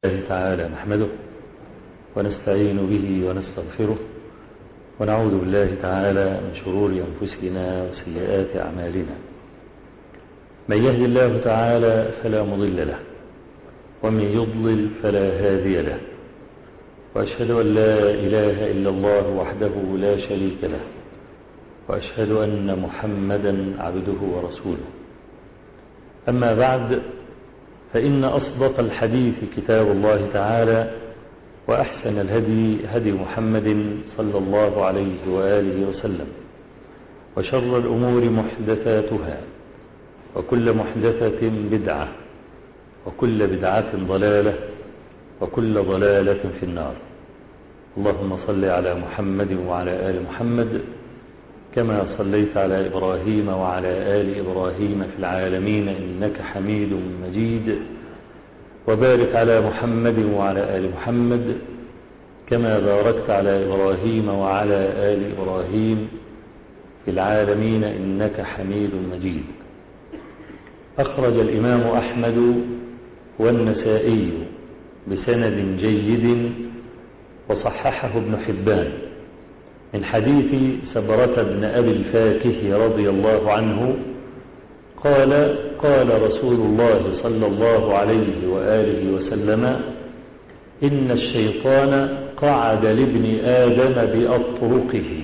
الله تعالى نحمده ونستعين به ونستغفره ونعوذ بالله تعالى من شرور أنفسنا وسيئات أعمالنا من يهد الله تعالى فلا مضل له ومن يضلل فلا هادي له وأشهد أن لا إله إلا الله وحده لا شريك له وأشهد أن محمدا عبده ورسوله أما بعد فإن أصدق الحديث كتاب الله تعالى وأحسن الهدي هدي محمد صلى الله عليه وآله وسلم وشر الأمور محدثاتها وكل محدثة بدعة وكل بدعة ضلالة وكل ضلالة في النار اللهم صل على محمد وعلى آل محمد كما صليت على إبراهيم وعلى آل إبراهيم في العالمين إنك حميد مجيد وبارك على محمد وعلى آل محمد كما باركت على إبراهيم وعلى آل إبراهيم في العالمين إنك حميد مجيد أخرج الإمام أحمد والنسائي بسند جيد وصححه ابن حبان من حديث سبرة بن أبي الفاكه رضي الله عنه قال قال رسول الله صلى الله عليه وآله وسلم إن الشيطان قعد لابن آدم بأطرقه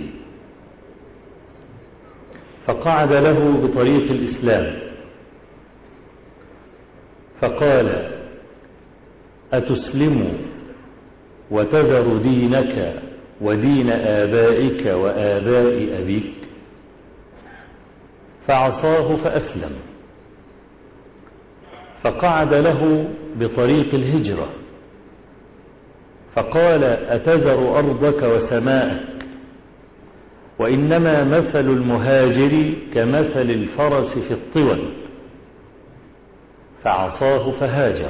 فقعد له بطريق الإسلام فقال أتسلم وتذر دينك ودين آبائك وآباء أبيك فعصاه فأسلم فقعد له بطريق الهجرة فقال أتذر أرضك وسماءك وإنما مثل المهاجر كمثل الفرس في الطول فعصاه فهاجر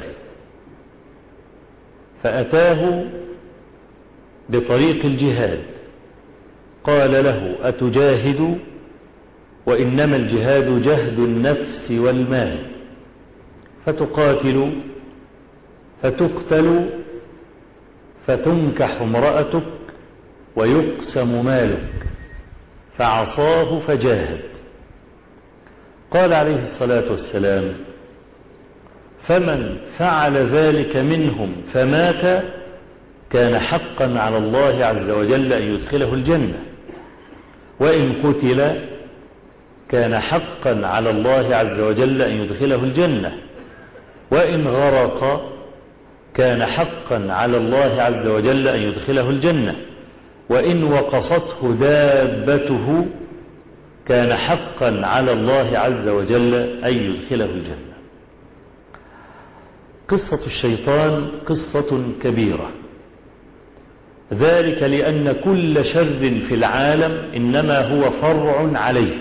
فأتاه بطريق الجهاد قال له أتجاهد وإنما الجهاد جهد النفس والمال فتقاتل فتقتل فتنكح امرأتك ويقسم مالك فعصاه فجاهد قال عليه الصلاة والسلام فمن فعل ذلك منهم فمات كان حقا على الله عز وجل أن يدخله الجنة وإن قتل كان حقا على الله عز وجل أن يدخله الجنة وإن غرق كان حقا على الله عز وجل أن يدخله الجنة وإن وقصته دابته كان حقا على الله عز وجل أن يدخله الجنة قصة الشيطان قصة كبيرة ذلك لأن كل شر في العالم إنما هو فرع عليه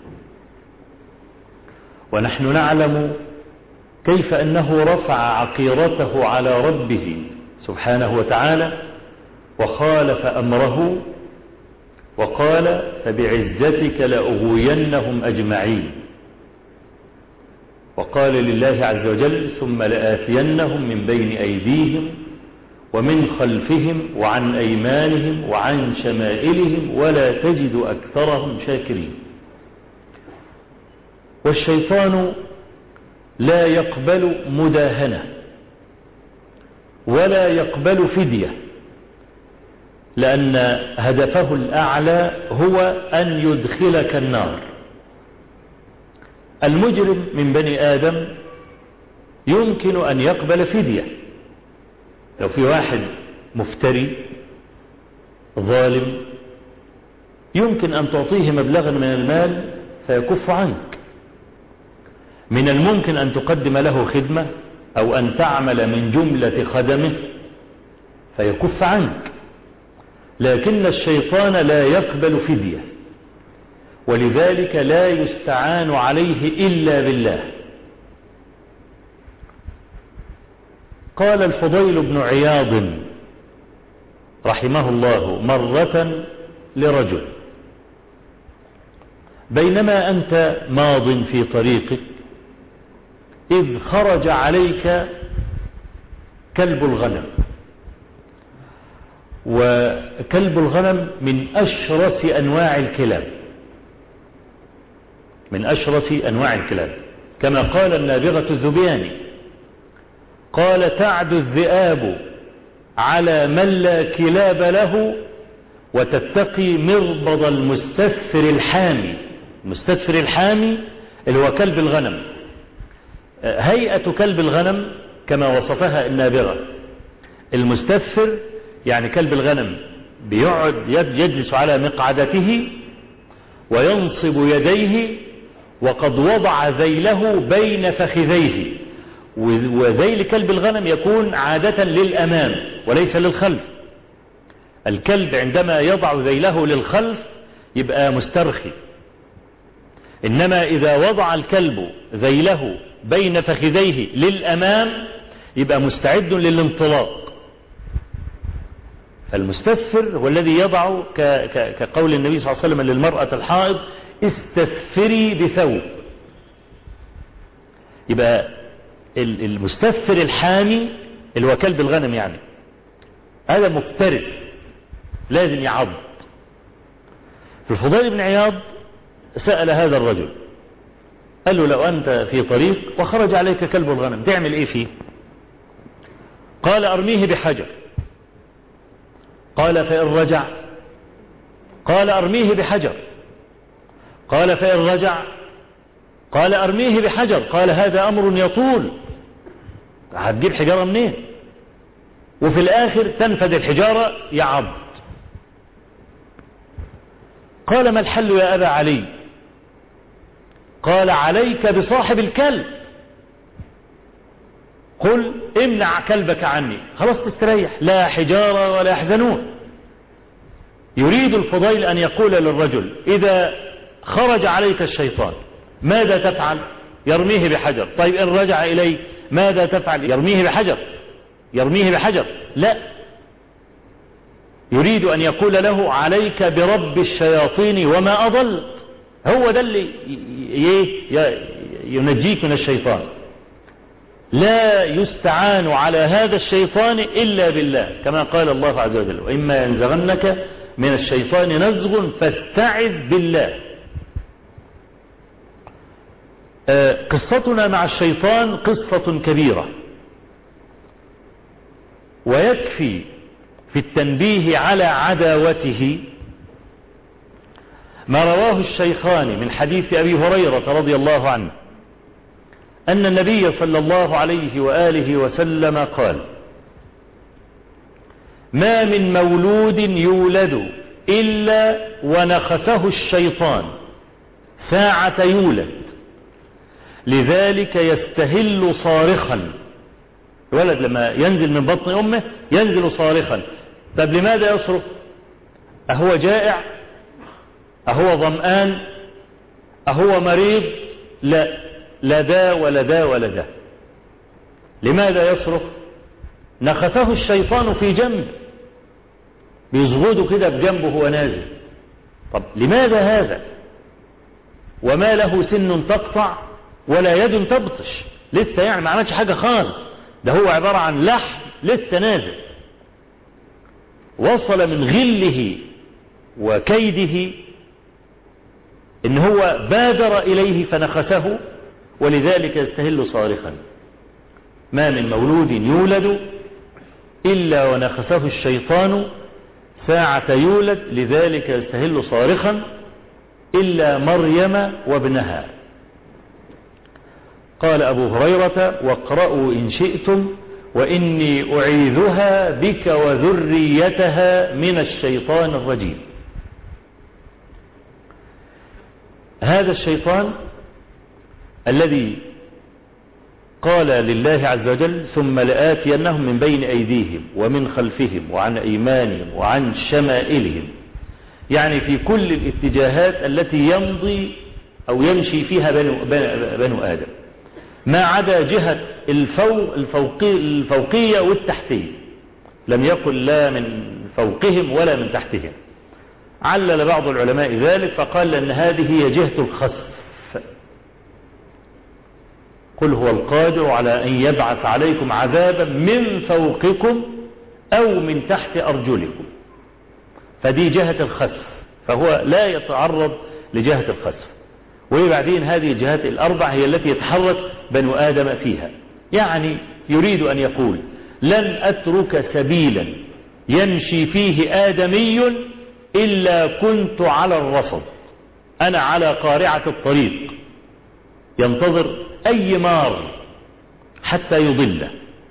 ونحن نعلم كيف أنه رفع عقيرته على ربه سبحانه وتعالى وخالف أمره وقال فبعزتك لأغوينهم أجمعين وقال لله عز وجل ثم لآتينهم من بين أيديهم ومن خلفهم وعن أيمانهم وعن شمائلهم ولا تجد أكثرهم شاكرين والشيطان لا يقبل مداهنة ولا يقبل فدية لأن هدفه الأعلى هو أن يدخلك النار المجرم من بني آدم يمكن أن يقبل فدية لو في واحد مفتري ظالم يمكن أن تعطيه مبلغا من المال فيكف عنك من الممكن أن تقدم له خدمة أو أن تعمل من جملة خدمه فيكف عنك لكن الشيطان لا يقبل فدية ولذلك لا يستعان عليه إلا بالله قال الفضيل بن عياض رحمه الله مرة لرجل بينما أنت ماض في طريقك إذ خرج عليك كلب الغنم وكلب الغنم من أشرس أنواع الكلاب من أشرس أنواع الكلاب كما قال النابغة الذبياني قال تعد الذئاب على من لا كلاب له وتتقي مربض المستثفر الحامي المستثفر الحامي اللي هو كلب الغنم هيئة كلب الغنم كما وصفها النابغة المستثفر يعني كلب الغنم بيقعد يجلس على مقعدته وينصب يديه وقد وضع ذيله بين فخذيه وذيل كلب الغنم يكون عادة للأمام وليس للخلف الكلب عندما يضع ذيله للخلف يبقى مسترخي إنما إذا وضع الكلب ذيله بين فخذيه للأمام يبقى مستعد للانطلاق فالمستثفر هو الذي يضع كقول النبي صلى الله عليه وسلم للمرأة الحائض استثفري بثوب يبقى المستثفر الحامي اللي هو كلب الغنم يعني هذا مفترس لازم يعض في الفضيل بن عياض سأل هذا الرجل قال له لو أنت في طريق وخرج عليك كلب الغنم تعمل إيه فيه قال أرميه بحجر قال فإن رجع قال أرميه بحجر قال فإن رجع قال أرميه بحجر قال هذا أمر يطول هتجيب حجارة منين وفي الآخر تنفذ الحجارة يعض قال ما الحل يا أبا علي قال عليك بصاحب الكلب قل امنع كلبك عني خلاص تستريح لا حجارة ولا يحزنون يريد الفضيل أن يقول للرجل إذا خرج عليك الشيطان ماذا تفعل يرميه بحجر طيب إن رجع إليك ماذا تفعل يرميه بحجر يرميه بحجر لا يريد أن يقول له عليك برب الشياطين وما أضل هو ده اللي ينجيك من الشيطان لا يستعان على هذا الشيطان إلا بالله كما قال الله عز وجل وإما ينزغنك من الشيطان نزغ فاستعذ بالله قصتنا مع الشيطان قصة كبيرة ويكفي في التنبيه على عداوته ما رواه الشيخان من حديث أبي هريرة رضي الله عنه أن النبي صلى الله عليه وآله وسلم قال ما من مولود يولد إلا ونخسه الشيطان ساعة يولد لذلك يستهل صارخا الولد لما ينزل من بطن أمه ينزل صارخا طب لماذا يصرخ أهو جائع أهو ظمآن أهو مريض لا لا دا ولا دا ولا دا لماذا يصرخ نخسه الشيطان في جنب بيزغده كده بجنبه وهو نازل طب لماذا هذا وما له سن تقطع ولا يد تبطش لسه يعني ما عملش حاجة خالص ده هو عبارة عن لحم لسه نازل وصل من غله وكيده ان هو بادر اليه فنخسه ولذلك يستهل صارخا ما من مولود يولد إلا ونخسه الشيطان ساعة يولد لذلك يستهل صارخا إلا مريم وابنها قال أبو هريرة واقرأوا إن شئتم وإني أعيذها بك وذريتها من الشيطان الرجيم هذا الشيطان الذي قال لله عز وجل ثم لآتينهم من بين أيديهم ومن خلفهم وعن أيمانهم وعن شمائلهم يعني في كل الاتجاهات التي يمضي أو يمشي فيها بنو, بنو آدم ما عدا جهة الفوق الفوقي الفوقية والتحتية لم يقل لا من فوقهم ولا من تحتهم علل بعض العلماء ذلك فقال أن هذه هي جهة الخسف قل هو القادر على أن يبعث عليكم عذابا من فوقكم أو من تحت أرجلكم فدي جهة الخسف فهو لا يتعرض لجهة الخسف وبعدين هذه الجهات الأربع هي التي يتحرك بنو آدم فيها يعني يريد أن يقول لن أترك سبيلا يمشي فيه آدمي إلا كنت على الرصد أنا على قارعة الطريق ينتظر أي مار حتى يضله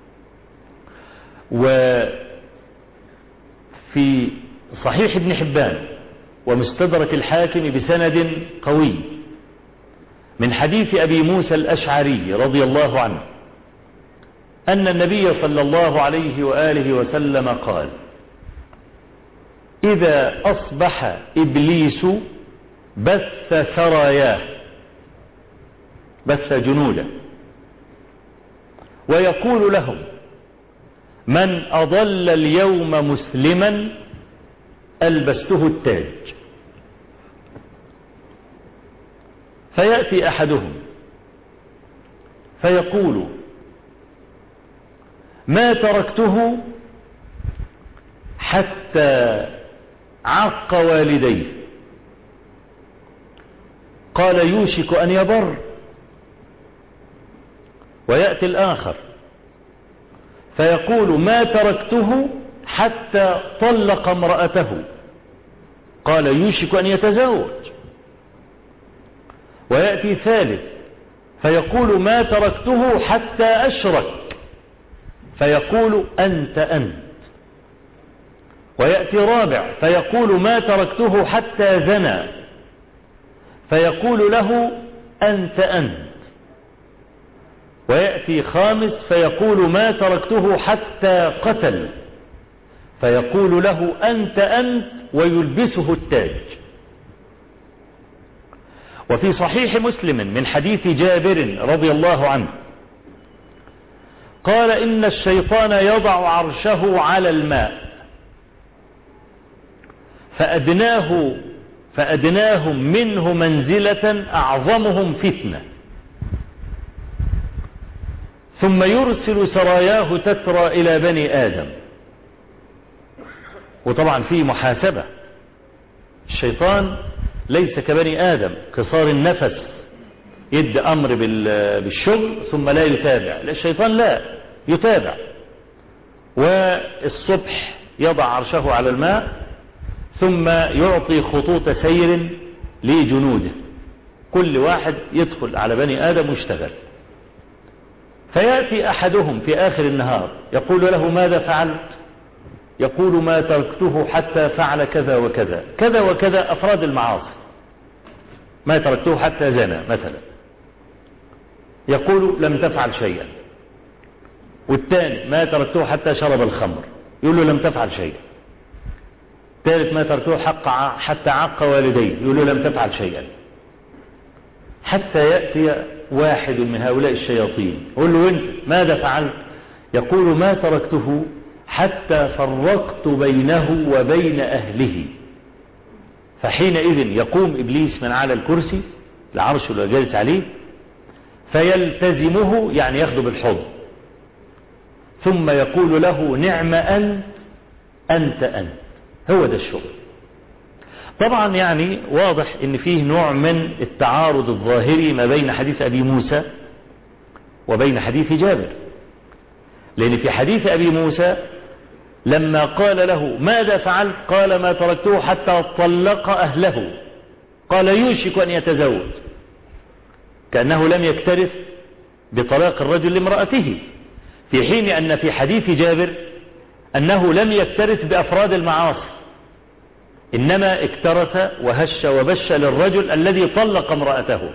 وفي صحيح ابن حبان ومستدرك الحاكم بسند قوي من حديث أبي موسى الأشعري رضي الله عنه أن النبي صلى الله عليه وآله وسلم قال إذا أصبح إبليس بث ثراياه بث جنوده ويقول لهم من أضل اليوم مسلما ألبسته التاج فيأتي أحدهم فيقول ما تركته حتى عق والديه قال يوشك أن يبر ويأتي الآخر فيقول ما تركته حتى طلق امرأته قال يوشك أن يتزوج ويأتي ثالث فيقول ما تركته حتى أشرك فيقول أنت أنت ويأتي رابع فيقول ما تركته حتى زنى فيقول له أنت أنت ويأتي خامس فيقول ما تركته حتى قتل فيقول له أنت أنت ويلبسه التاج وفي صحيح مسلم من حديث جابر رضي الله عنه قال إن الشيطان يضع عرشه على الماء فأدناه فأدناهم منه منزلة أعظمهم فتنة ثم يرسل سراياه تترى إلى بني آدم وطبعا في محاسبة الشيطان ليس كبني آدم قصار النفس يدي أمر بالشغل ثم لا يتابع لا الشيطان لا يتابع والصبح يضع عرشه على الماء ثم يعطي خطوط سير لجنوده كل واحد يدخل على بني آدم ويشتغل فيأتي أحدهم في آخر النهار يقول له ماذا فعلت يقول ما تركته حتى فعل كذا وكذا كذا وكذا أفراد المعاصي ما تركته حتى زنى مثلا يقول لم تفعل شيئا والثاني ما تركته حتى شرب الخمر يقول له لم تفعل شيئا ثالث ما تركته حق حتى عق والديه يقول له لم تفعل شيئا حتى يأتي واحد من هؤلاء الشياطين يقول له انت ماذا فعلت يقول ما تركته حتى فرقت بينه وبين أهله فحينئذ يقوم إبليس من على الكرسي العرش اللي جالس عليه فيلتزمه يعني ياخده بالحضن ثم يقول له نعم أنت أنت أنت هو ده الشغل طبعا يعني واضح ان فيه نوع من التعارض الظاهري ما بين حديث أبي موسى وبين حديث جابر لأن في حديث أبي موسى لما قال له ماذا فعلت قال ما تركته حتى طلق أهله قال يوشك أن يتزوج كأنه لم يكترث بطلاق الرجل لامرأته في حين أن في حديث جابر أنه لم يكترث بأفراد المعاصي إنما اكترث وهش وبش للرجل الذي طلق امرأته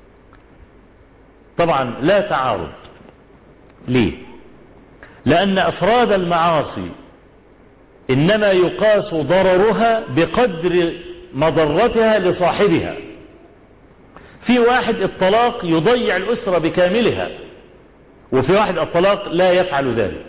طبعا لا تعارض ليه لأن أفراد المعاصي إنما يقاس ضررها بقدر مضرتها لصاحبها في واحد الطلاق يضيع الأسرة بكاملها وفي واحد الطلاق لا يفعل ذلك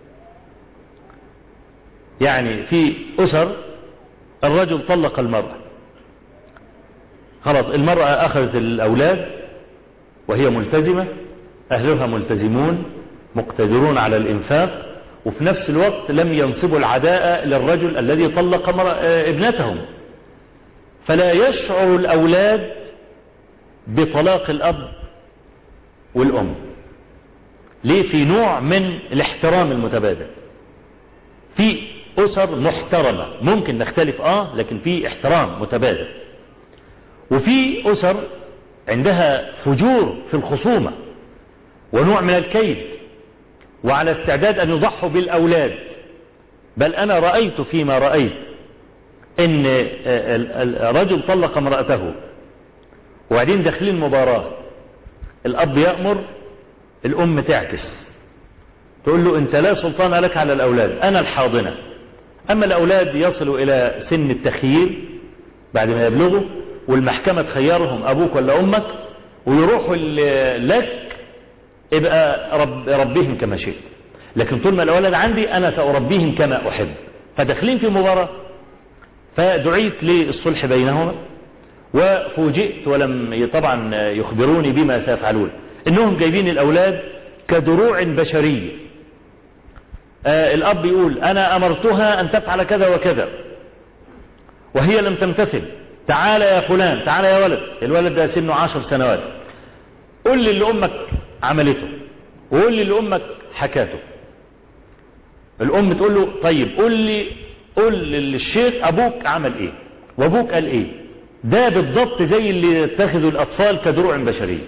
يعني في أسر الرجل طلق المرأة خلاص المرأة أخذت الأولاد وهي ملتزمة أهلها ملتزمون مقتدرون على الإنفاق وفي نفس الوقت لم ينصبوا العداء للرجل الذي طلق ابنتهم فلا يشعر الأولاد بطلاق الأب والأم ليه في نوع من الاحترام المتبادل في أسر محترمة ممكن نختلف آه لكن في احترام متبادل وفي أسر عندها فجور في الخصومة ونوع من الكيد وعلى استعداد أن يضحوا بالأولاد بل أنا رأيت فيما رأيت ان الرجل طلق امرأته وبعدين داخلين مباراة الأب يأمر الأم تعكس تقول له أنت لا سلطان لك على الأولاد أنا الحاضنة أما الأولاد يصلوا إلى سن التخيير بعد ما يبلغوا والمحكمة تخيرهم أبوك ولا أمك ويروحوا لك ابقى رب ربيهم كما شئت لكن طول ما الأولاد عندي أنا سأربيهم كما أحب فداخلين في مباراة فدعيت للصلح بينهما وفوجئت ولم طبعا يخبروني بما سيفعلون انهم جايبين الاولاد كدروع بشرية آه الاب يقول انا امرتها ان تفعل كذا وكذا وهي لم تمتثل تعال يا فلان تعال يا ولد الولد ده سنه عشر سنوات قل لي اللي امك عملته وقول لي اللي امك حكاته الام تقول له طيب قول لي قول للشيخ ابوك عمل ايه وابوك قال ايه ده بالضبط زي اللي يتخذوا الاطفال كدروع بشريه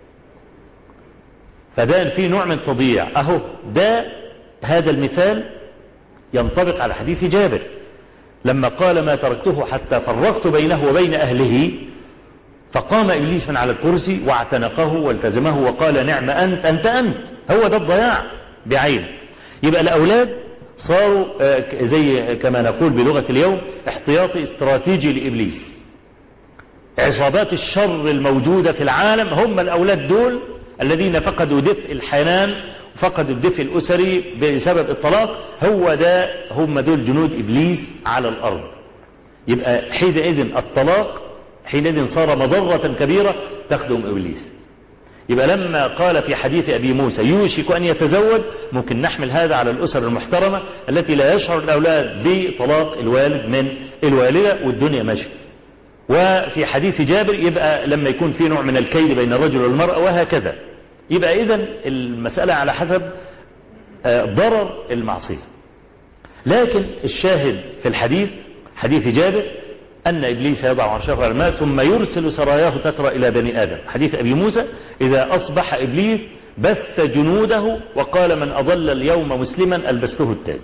فده في نوع من تضييع اهو ده هذا المثال ينطبق على حديث جابر لما قال ما تركته حتى فرقت بينه وبين اهله فقام ابليس من على الكرسي واعتنقه والتزمه وقال نعم انت انت انت هو ده الضياع بعين يبقى الاولاد صاروا زي كما نقول بلغة اليوم احتياطي استراتيجي لإبليس عصابات الشر الموجودة في العالم هم الأولاد دول الذين فقدوا دفء الحنان فقدوا الدفء الأسري بسبب الطلاق هو ده هم دول جنود إبليس على الأرض يبقى حينئذ الطلاق حينئذ صار مضرة كبيرة تخدم إبليس يبقى لما قال في حديث أبي موسى يوشك أن يتزوج ممكن نحمل هذا على الأسر المحترمة التي لا يشعر الأولاد بطلاق الوالد من الوالدة والدنيا ماشية وفي حديث جابر يبقى لما يكون في نوع من الكيد بين الرجل والمرأة وهكذا يبقى إذا المسألة على حسب ضرر المعصية لكن الشاهد في الحديث حديث جابر أن إبليس يضع عرشه على الماء ثم يرسل سراياه تترى إلى بني آدم حديث أبي موسى إذا أصبح إبليس بث جنوده وقال من أضل اليوم مسلما ألبسته التاج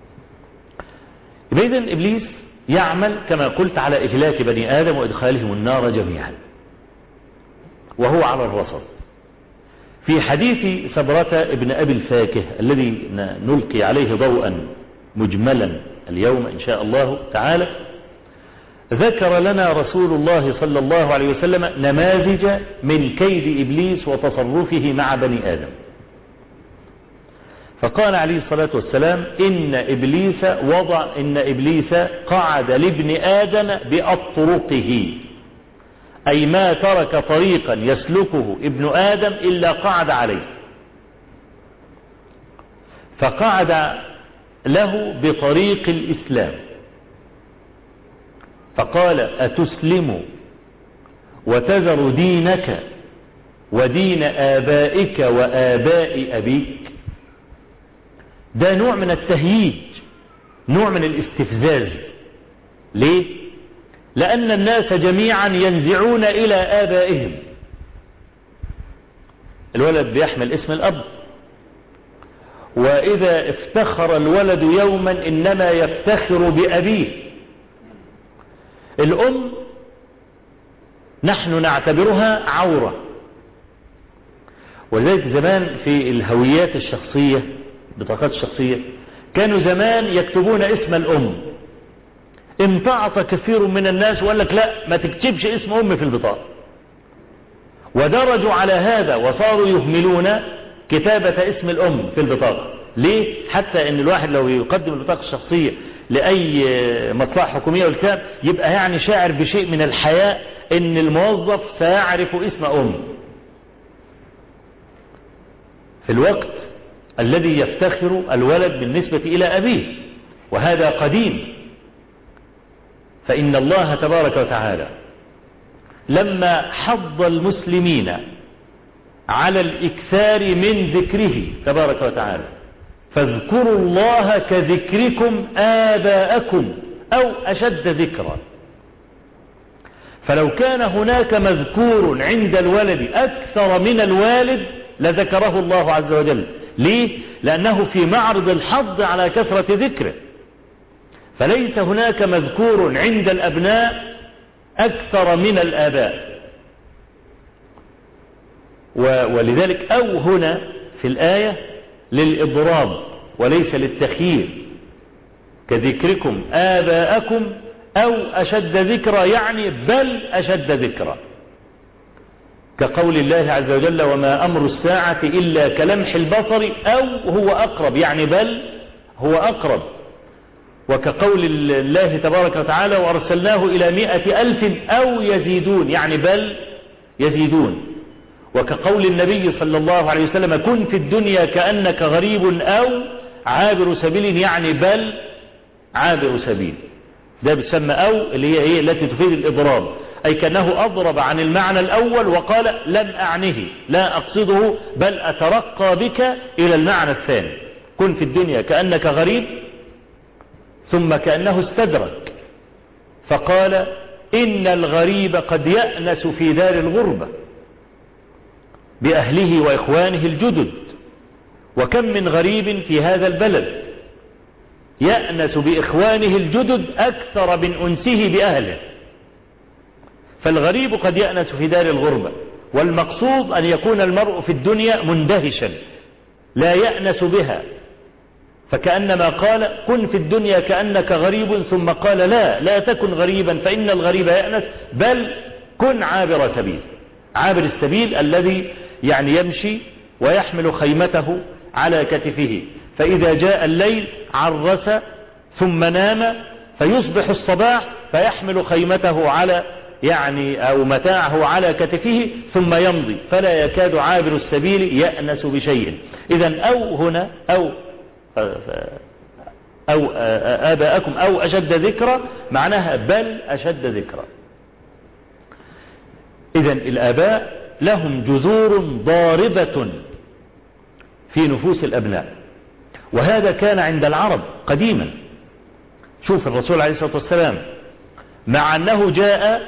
إذن إبليس يعمل كما قلت على إهلاك بني آدم وإدخالهم النار جميعا وهو على الرصد في حديث سبرة ابن أبي الفاكه الذي نلقي عليه ضوءا مجملا اليوم إن شاء الله تعالى ذكر لنا رسول الله صلى الله عليه وسلم نماذج من كيد إبليس وتصرفه مع بني آدم فقال عليه الصلاة والسلام إن إبليس وضع إن إبليس قعد لابن آدم بأطرقه أي ما ترك طريقا يسلكه ابن آدم إلا قعد عليه فقعد له بطريق الإسلام فقال أتسلم وتذر دينك ودين آبائك وآباء أبيك ده نوع من التهييج نوع من الاستفزاز ليه لأن الناس جميعا ينزعون إلى آبائهم الولد بيحمل اسم الأب وإذا افتخر الولد يوما إنما يفتخر بأبيه الأم نحن نعتبرها عورة ولذلك زمان في الهويات الشخصية بطاقات الشخصية كانوا زمان يكتبون اسم الأم امتعط كثير من الناس وقال لك لا ما تكتبش اسم أم في البطاقة ودرجوا على هذا وصاروا يهملون كتابة اسم الأم في البطاقة ليه؟ حتى ان الواحد لو يقدم البطاقة الشخصية لأي مصلحة حكومية والكتاب يبقى يعني شاعر بشيء من الحياء ان الموظف سيعرف اسم أم في الوقت الذي يفتخر الولد بالنسبة إلى أبيه وهذا قديم فإن الله تبارك وتعالى لما حض المسلمين على الإكثار من ذكره تبارك وتعالى فاذكروا الله كذكركم آباءكم أو أشد ذكرا فلو كان هناك مذكور عند الولد أكثر من الوالد لذكره الله عز وجل ليه؟ لأنه في معرض الحظ على كثرة ذكره فليس هناك مذكور عند الأبناء أكثر من الآباء ولذلك أو هنا في الآية للإضراب وليس للتخيير كذكركم آباءكم أو أشد ذكرى يعني بل أشد ذكرى كقول الله عز وجل وما أمر الساعة إلا كلمح البصر أو هو أقرب يعني بل هو أقرب وكقول الله تبارك وتعالى وأرسلناه إلى مئة ألف أو يزيدون يعني بل يزيدون وكقول النبي صلى الله عليه وسلم كن في الدنيا كأنك غريب أو عابر سبيل يعني بل عابر سبيل ده بتسمى أو اللي هي إيه التي تفيد الإضراب أي كأنه أضرب عن المعنى الأول وقال لم أعنه لا أقصده بل أترقى بك إلى المعنى الثاني كن في الدنيا كأنك غريب ثم كأنه استدرك فقال إن الغريب قد يأنس في دار الغربة بأهله وإخوانه الجدد وكم من غريب في هذا البلد يأنس بإخوانه الجدد أكثر من أنسه بأهله فالغريب قد يأنس في دار الغربة والمقصود أن يكون المرء في الدنيا مندهشا لا يأنس بها فكأنما قال كن في الدنيا كأنك غريب ثم قال لا لا تكن غريبا فإن الغريب يأنس بل كن عابر سبيل عابر السبيل الذي يعني يمشي ويحمل خيمته على كتفه فإذا جاء الليل عرس ثم نام فيصبح الصباح فيحمل خيمته على يعني أو متاعه على كتفه ثم يمضي فلا يكاد عابر السبيل يأنس بشيء إذا أو هنا أو أو آباءكم أو أشد ذكرى معناها بل أشد ذكرى إذا الآباء لهم جذور ضاربة في نفوس الأبناء وهذا كان عند العرب قديما شوف الرسول عليه الصلاة والسلام مع أنه جاء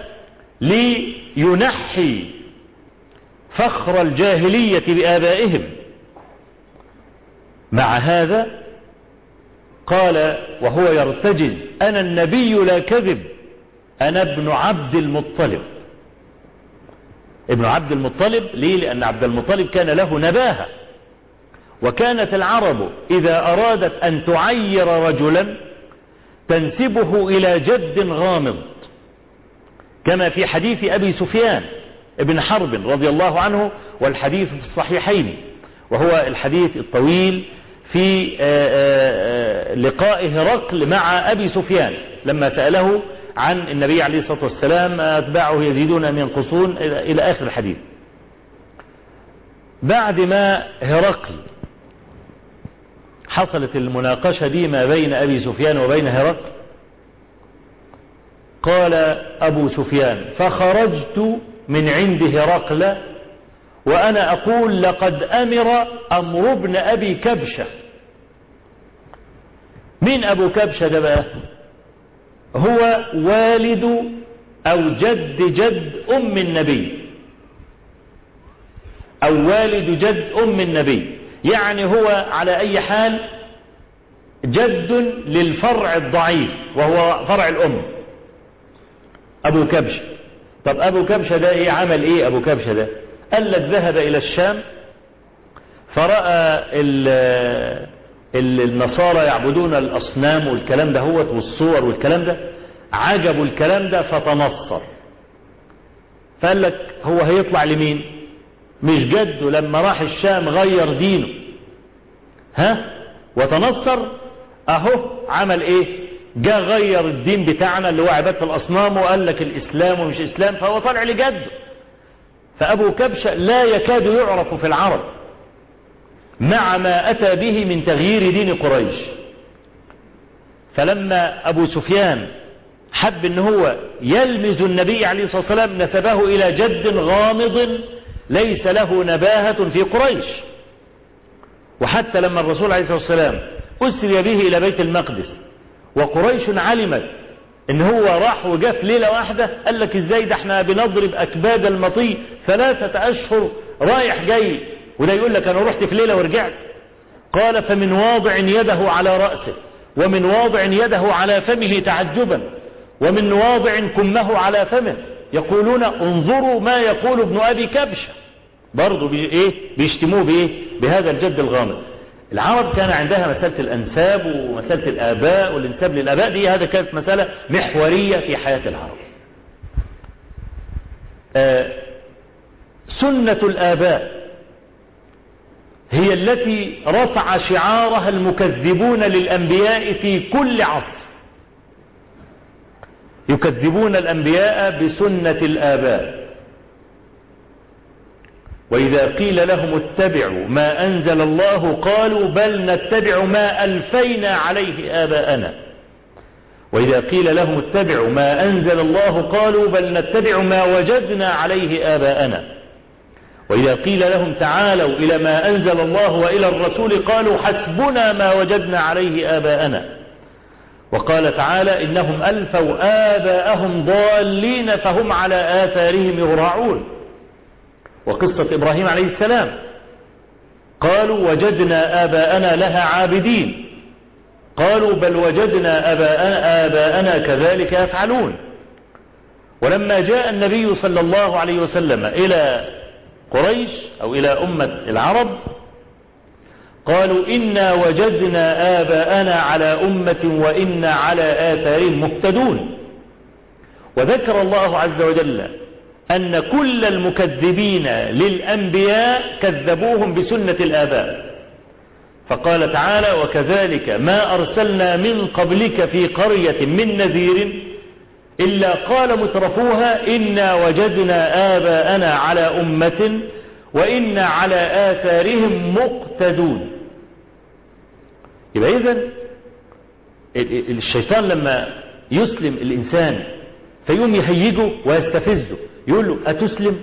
لينحي فخر الجاهلية بآبائهم مع هذا قال وهو يرتجز أنا النبي لا كذب أنا ابن عبد المطلب ابن عبد المطلب ليه لأن عبد المطلب كان له نباهة وكانت العرب إذا أرادت أن تعير رجلا تنسبه إلى جد غامض كما في حديث أبي سفيان ابن حرب رضي الله عنه والحديث في الصحيحين وهو الحديث الطويل في لقاء هرقل مع أبي سفيان لما سأله عن النبي عليه الصلاة والسلام أتباعه يزيدون أم ينقصون إلى آخر الحديث بعد ما هرقل حصلت المناقشة دي ما بين أبي سفيان وبين هرقل قال أبو سفيان فخرجت من عند هرقل وأنا أقول لقد أمر أمر ابن أبي كبشة مين أبو كبشة ده بقى هو والد أو جد جد أم النبي أو والد جد أم النبي يعني هو على أي حال جد للفرع الضعيف وهو فرع الأم أبو كبشة طب أبو كبشة ده إيه عمل إيه أبو كبشة ده قال لك ذهب إلى الشام فرأى النصارى يعبدون الأصنام والكلام ده هو والصور والكلام ده عجبوا الكلام ده فتنصر فقال لك هو هيطلع لمين مش جده لما راح الشام غير دينه ها وتنصر اهو عمل ايه جاء غير الدين بتاعنا اللي هو عبادة الاصنام وقال لك الاسلام ومش اسلام فهو طالع لجده فابو كبشة لا يكاد يعرف في العرب مع ما أتى به من تغيير دين قريش فلما أبو سفيان حب ان هو يلمز النبي عليه الصلاة والسلام نسبه إلى جد غامض ليس له نباهة في قريش وحتى لما الرسول عليه الصلاة والسلام أسري به إلى بيت المقدس وقريش علمت ان هو راح وجاء في ليلة واحدة قال لك ازاي ده احنا بنضرب اكباد المطي ثلاثة اشهر رايح جاي وده يقول لك انا رحت في ليلة ورجعت قال فمن واضع يده على رأسه ومن واضع يده على فمه تعجبا ومن واضع كمه على فمه يقولون انظروا ما يقول ابن ابي كبشة برضه بي ايه بيشتموه بايه بهذا الجد الغامض العرب كان عندها مسألة الأنساب ومسألة الآباء والانساب للآباء دي هذا كانت مسألة محورية في حياة العرب آه سنة الآباء هي التي رفع شعارها المكذبون للأنبياء في كل عصر يكذبون الأنبياء بسنة الآباء وإذا قيل لهم اتبعوا ما أنزل الله قالوا بل نتبع ما ألفينا عليه آباءنا وإذا قيل لهم اتبعوا ما أنزل الله قالوا بل نتبع ما وجدنا عليه آباءنا وإذا قيل لهم تعالوا إلى ما أنزل الله وإلى الرسول قالوا حسبنا ما وجدنا عليه آباءنا وقال تعالى إنهم ألفوا آباءهم ضالين فهم على آثارهم يهرعون وقصة إبراهيم عليه السلام قالوا وجدنا آباءنا لها عابدين قالوا بل وجدنا آباءنا, آباءنا كذلك يفعلون ولما جاء النبي صلى الله عليه وسلم إلى قريش أو إلى أمة العرب قالوا إنا وجدنا آباءنا على أمة وإنا على آثارهم مهتدون وذكر الله عز وجل أن كل المكذبين للأنبياء كذبوهم بسنة الآباء فقال تعالى وكذلك ما أرسلنا من قبلك في قرية من نذير إلا قال مترفوها إنا وجدنا آباءنا على أمة وإنا على آثارهم مقتدون يبقى إذن الشيطان لما يسلم الإنسان فيقوم يهيجه ويستفزه يقول له أتسلم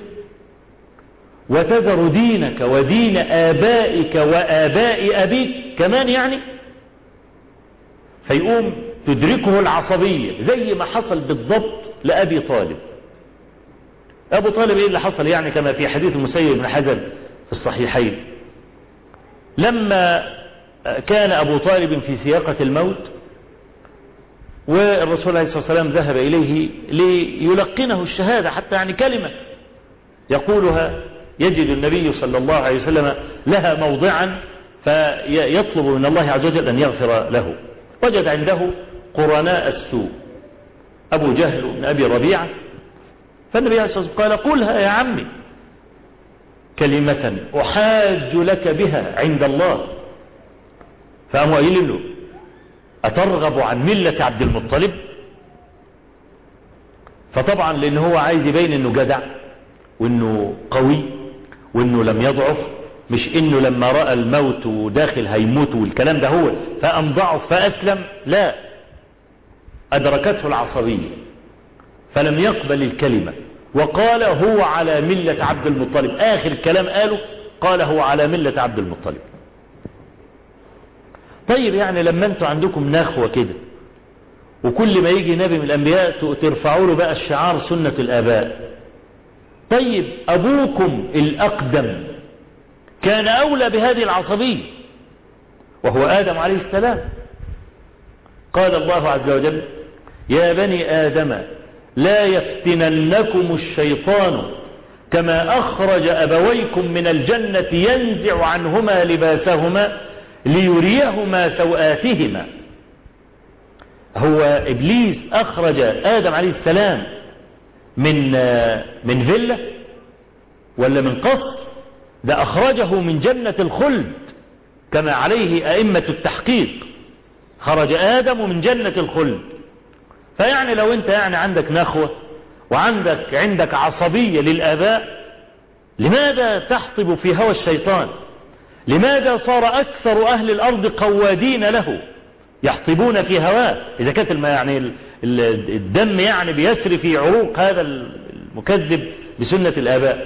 وتذر دينك ودين آبائك وآباء أبيك كمان يعني فيقوم تدركه العصبية زي ما حصل بالضبط لأبي طالب أبو طالب إيه اللي حصل يعني كما في حديث المسيب بن حزن في الصحيحين لما كان أبو طالب في سياقة الموت والرسول عليه الصلاة والسلام ذهب إليه ليلقنه الشهادة حتى يعني كلمة يقولها يجد النبي صلى الله عليه وسلم لها موضعا فيطلب من الله عز وجل أن يغفر له وجد عنده قرناء السوء أبو جهل بن أبي ربيعة فالنبي عليه الصلاة والسلام قال قلها يا عمي كلمة أحاج لك بها عند الله فقاموا قايلين له أترغب عن ملة عبد المطلب فطبعا لأن هو عايز يبين أنه جدع وأنه قوي وأنه لم يضعف مش أنه لما رأى الموت وداخل هيموت والكلام ده هو فأم ضعف فأسلم لا أدركته العصبية فلم يقبل الكلمة وقال هو على ملة عبد المطلب آخر كلام قاله قال هو على ملة عبد المطلب طيب يعني لما انتوا عندكم نخوة كده وكل ما يجي نبي من الأنبياء ترفعوا له بقى الشعار سنة الآباء طيب أبوكم الأقدم كان أولى بهذه العصبية وهو آدم عليه السلام قال الله عز وجل يا بني آدم لا يفتننكم الشيطان كما أخرج أبويكم من الجنة ينزع عنهما لباسهما ليريهما سوآتهما هو إبليس أخرج آدم عليه السلام من من فيلا ولا من قصر ده أخرجه من جنة الخلد كما عليه أئمة التحقيق خرج آدم من جنة الخلد فيعني لو انت يعني عندك نخوة وعندك عندك عصبية للآباء لماذا تحطب في هوى الشيطان لماذا صار أكثر أهل الأرض قوادين له يحطبون في هواه إذا كانت يعني الدم يعني بيسري في عروق هذا المكذب بسنة الآباء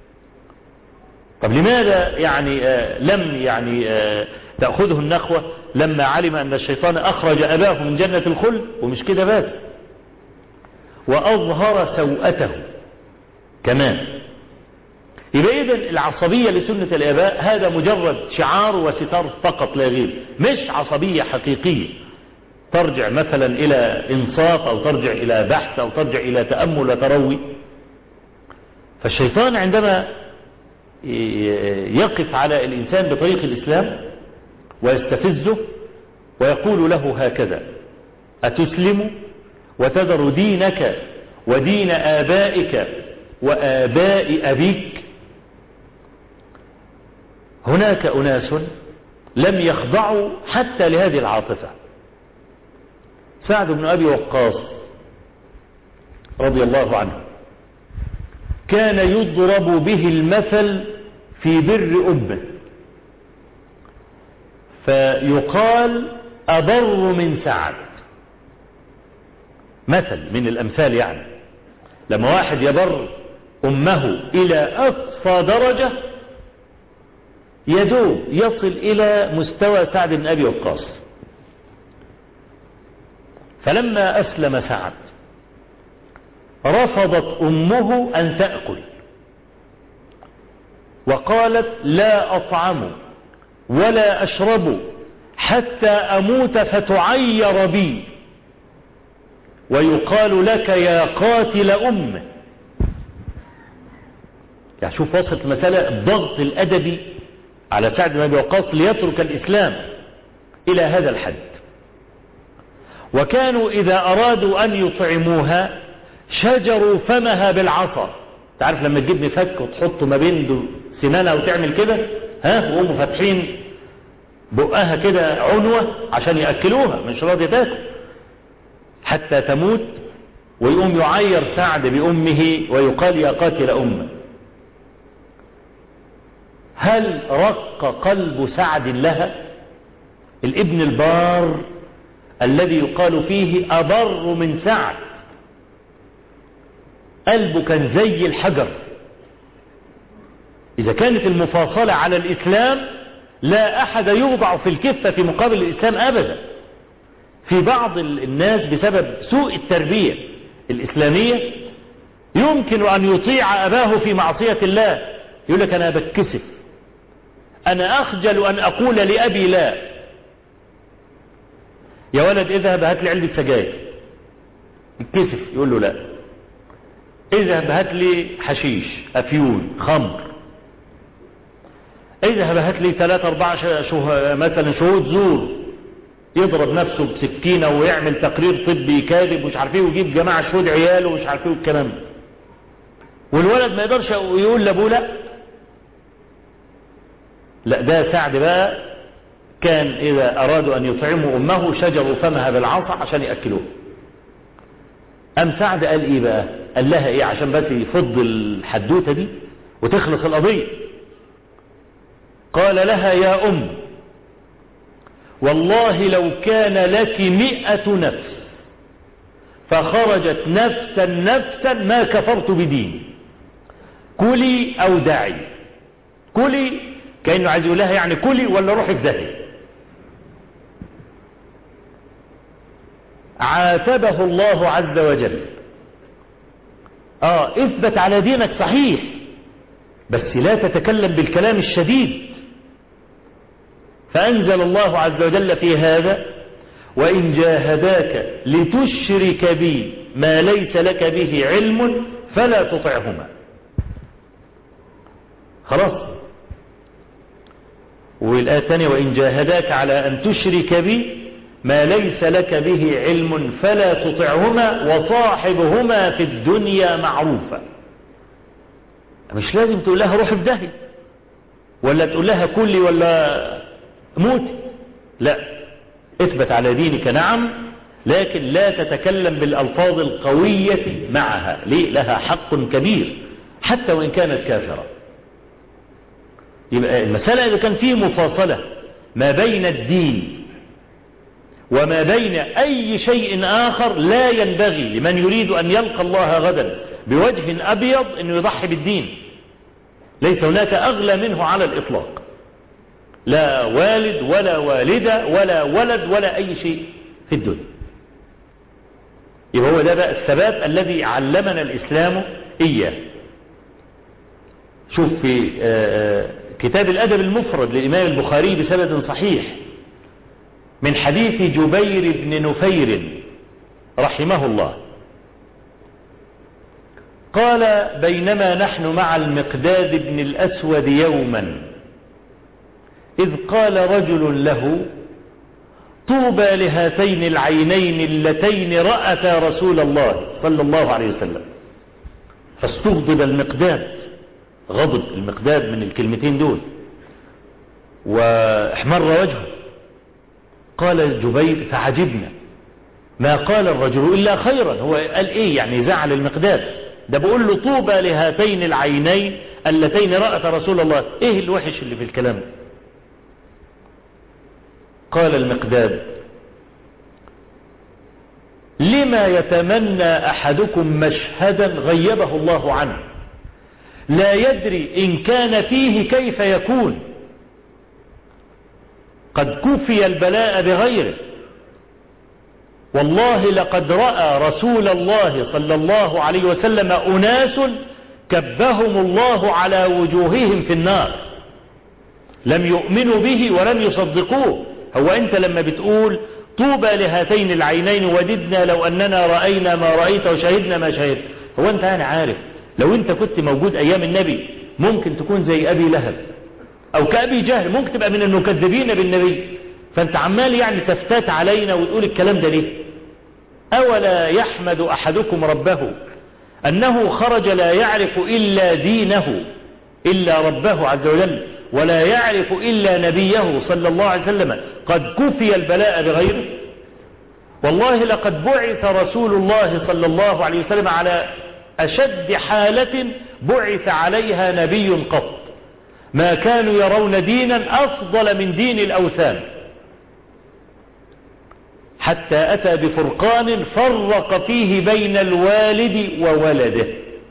طب لماذا يعني آه لم يعني آه تأخذه النخوة لما علم أن الشيطان أخرج أباه من جنة الخلد ومش كده بس وأظهر سوءته كمان يبقى إذن العصبية لسنة الآباء هذا مجرد شعار وستار فقط لا غير مش عصبية حقيقية ترجع مثلا إلى إنصاف أو ترجع إلى بحث أو ترجع إلى تأمل وتروي فالشيطان عندما يقف على الإنسان بطريق الإسلام ويستفزه ويقول له هكذا أتسلم وتذر دينك ودين آبائك وآباء أبيك هناك أناس لم يخضعوا حتى لهذه العاطفة سعد بن أبي وقاص رضي الله عنه كان يضرب به المثل في بر أمه فيقال أبر من سعد مثل من الأمثال يعني لما واحد يبر أمه إلى أقصى درجة يدوب يصل إلى مستوى سعد بن أبي وقاص فلما أسلم سعد رفضت أمه أن تأكل وقالت لا أطعم ولا أشرب حتى أموت فتعير بي ويقال لك يا قاتل أمه يعني شوف وصلت المسألة الضغط الأدبي على سعد بن أبي وقاص ليترك الإسلام إلى هذا الحد وكانوا إذا أرادوا أن يطعموها شجروا فمها بالعصا تعرف لما تجيب مفك وتحطه ما بين سنانها وتعمل كده ها وهم فاتحين بقها كده عنوة عشان يأكلوها مش راضية تاكل حتى تموت ويقوم يعير سعد بأمه ويقال يا قاتل أمه هل رق قلب سعد لها الابن البار الذي يقال فيه أبر من سعد قلبه كان زي الحجر إذا كانت المفاصلة على الإسلام لا أحد يوضع في الكفة في مقابل الإسلام أبدا في بعض الناس بسبب سوء التربية الإسلامية يمكن أن يطيع أباه في معصية الله يقول لك أنا بتكسف أنا أخجل أن أقول لأبي لا يا ولد اذهب هات لي علبة سجاير يتكسف يقول له لا اذهب هات لي حشيش أفيون خمر اذهب هات لي ثلاثة أربعة شه... مثلا شهود زور يضرب نفسه بسكينة ويعمل تقرير طبي كاذب ومش عارف ايه ويجيب جماعة شهود عياله ومش عارف ايه والكلام والولد ما يقدرش يقول لابوه لا لا ده سعد بقى كان إذا أرادوا أن يطعموا أمه شجروا فمها بالعصا عشان يأكلوه أم سعد قال إيه بقى قال لها إيه عشان بس يفض الحدوتة دي وتخلص القضية قال لها يا أم والله لو كان لك مئة نفس فخرجت نفسا نفسا ما كفرت بديني كلي أو دعي كلي كأنه عايز يقول لها يعني كلي ولا روحي في داهية عاتبه الله عز وجل اه اثبت على دينك صحيح بس لا تتكلم بالكلام الشديد فأنزل الله عز وجل في هذا وإن جاهداك لتشرك بي ما ليس لك به علم فلا تطعهما خلاص والآية الثانية وإن جاهداك على أن تشرك بي ما ليس لك به علم فلا تطعهما وصاحبهما في الدنيا معروفا مش لازم تقول لها روح في داهية ولا تقول لها كلي ولا موتي لا اثبت على دينك نعم لكن لا تتكلم بالألفاظ القوية معها ليه لها حق كبير حتى وإن كانت كافرة يبقى المسألة إذا كان فيه مفاصلة ما بين الدين وما بين أي شيء آخر لا ينبغي لمن يريد أن يلقى الله غدا بوجه أبيض أنه يضحي بالدين ليس هناك أغلى منه على الإطلاق لا والد ولا والدة ولا ولد ولا أي شيء في الدنيا يبقى هو ده بقى الثبات الذي علمنا الإسلام إياه شوف في كتاب الأدب المفرد للإمام البخاري بسند صحيح من حديث جبير بن نفير رحمه الله قال بينما نحن مع المقداد بن الأسود يوما إذ قال رجل له طوبى لهاتين العينين اللتين رأتا رسول الله صلى الله عليه وسلم فاستغضب المقداد غضب المقداد من الكلمتين دول واحمر وجهه قال جبير فعجبنا ما قال الرجل إلا خيرا هو قال إيه يعني زعل المقداد ده بقول له طوبى لهاتين العينين اللتين رأت رسول الله إيه الوحش اللي في الكلام قال المقداد لما يتمنى أحدكم مشهدا غيبه الله عنه لا يدري إن كان فيه كيف يكون قد كفي البلاء بغيره والله لقد رأى رسول الله صلى الله عليه وسلم أناس كبهم الله على وجوههم في النار لم يؤمنوا به ولم يصدقوه هو أنت لما بتقول طوبى لهاتين العينين وددنا لو أننا رأينا ما رأيت وشهدنا ما شهدت هو أنت أنا عارف لو أنت كنت موجود أيام النبي ممكن تكون زي أبي لهب أو كأبي جهل ممكن تبقى من المكذبين بالنبي فأنت عمال يعني تفتات علينا وتقول الكلام ده ليه أولا يحمد أحدكم ربه أنه خرج لا يعرف إلا دينه إلا ربه عز وجل ولا يعرف إلا نبيه صلى الله عليه وسلم قد كفي البلاء بغيره والله لقد بعث رسول الله صلى الله عليه وسلم على أشد حالة بعث عليها نبي قط ما كانوا يرون دينا أفضل من دين الأوثان حتى أتى بفرقان فرق فيه بين الوالد وولده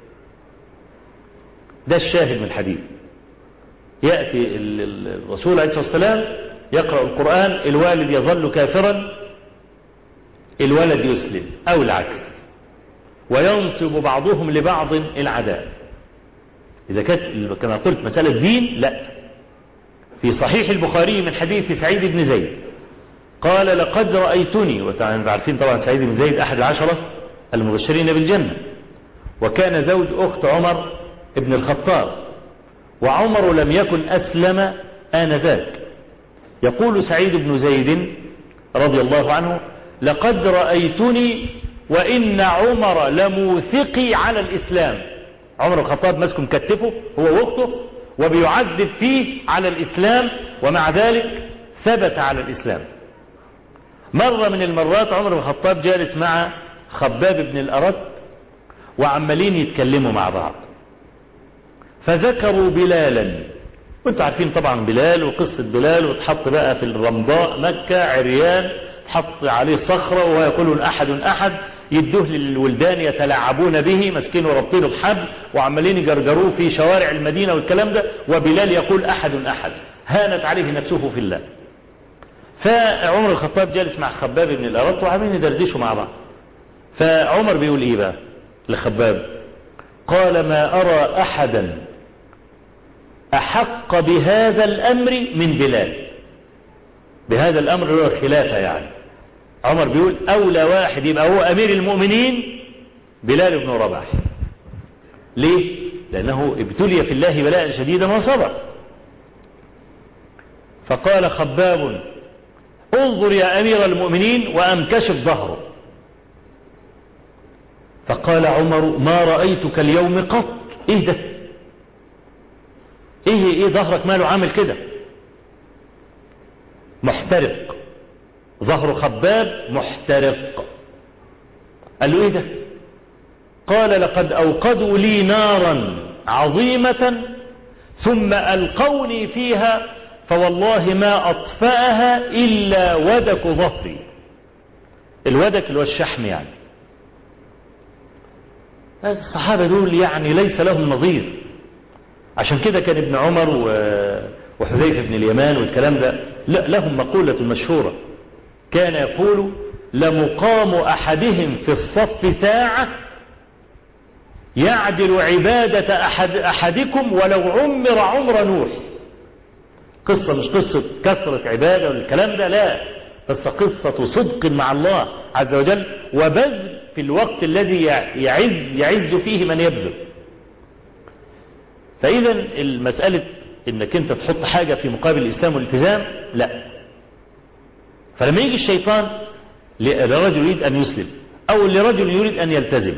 ده الشاهد من الحديث يأتي الرسول عليه الصلاة والسلام يقرأ القرآن الوالد يظل كافرا الولد يسلم أو العكس وينصب بعضهم لبعض العداء إذا كانت كما قلت مسألة دين لا في صحيح البخاري من حديث سعيد بن زيد قال لقد رأيتني وعارفين طبعا سعيد بن زيد أحد العشرة المبشرين بالجنة وكان زوج أخت عمر ابن الخطاب وعمر لم يكن أسلم آنذاك يقول سعيد بن زيد رضي الله عنه لقد رأيتني وإن عمر لموثقي على الإسلام عمر الخطاب ماسك مكتفه هو واخته وبيعذب فيه على الإسلام ومع ذلك ثبت على الإسلام مرة من المرات عمر بن الخطاب جالس مع خباب بن الأرد وعمالين يتكلموا مع بعض فذكروا بلالا وانتوا عارفين طبعا بلال وقصة بلال وتحط بقى في الرمضاء مكة عريان حط عليه صخرة وهو يقول أحد أحد يدوه للولدان يتلاعبون به مسكين وربطينه بحبل وعمالين يجرجروه في شوارع المدينة والكلام ده وبلال يقول أحد أحد هانت عليه نفسه في الله فعمر الخطاب جالس مع خباب بن الأرط وعمالين يدردشوا مع بعض فعمر بيقول ايه بقى لخباب قال ما أرى أحدا أحق بهذا الأمر من بلال بهذا الأمر هو الخلافة يعني عمر بيقول أولى واحد يبقى هو أمير المؤمنين بلال بن رباح ليه؟ لأنه ابتلي في الله بلاء شديدا وصبر فقال خباب انظر يا أمير المؤمنين وأنكشف ظهره فقال عمر ما رأيتك اليوم قط ايه ده ايه ايه ظهرك ماله عامل كده محترق ظهر خباب محترق قال له ايه ده قال لقد اوقدوا لي نارا عظيمة ثم ألقوني فيها فوالله ما أطفأها إلا ودك ظهري الودك اللي هو الشحم يعني الصحابة دول يعني ليس لهم نظير عشان كده كان ابن عمر وحذيفة بن اليمان والكلام ده لا لهم مقولة مشهورة كان يقول لمقام أحدهم في الصف ساعة يعدل عبادة أحد أحدكم ولو عمر عمر نوح قصة مش قصة كثرة عبادة والكلام ده لا بس قصة صدق مع الله عز وجل وبذل في الوقت الذي يعز, يعز فيه من يبذل فإذا المسألة انك انت تحط حاجة في مقابل الإسلام والالتزام لا فلما يجي الشيطان لرجل يريد أن يسلم أو لرجل يريد أن يلتزم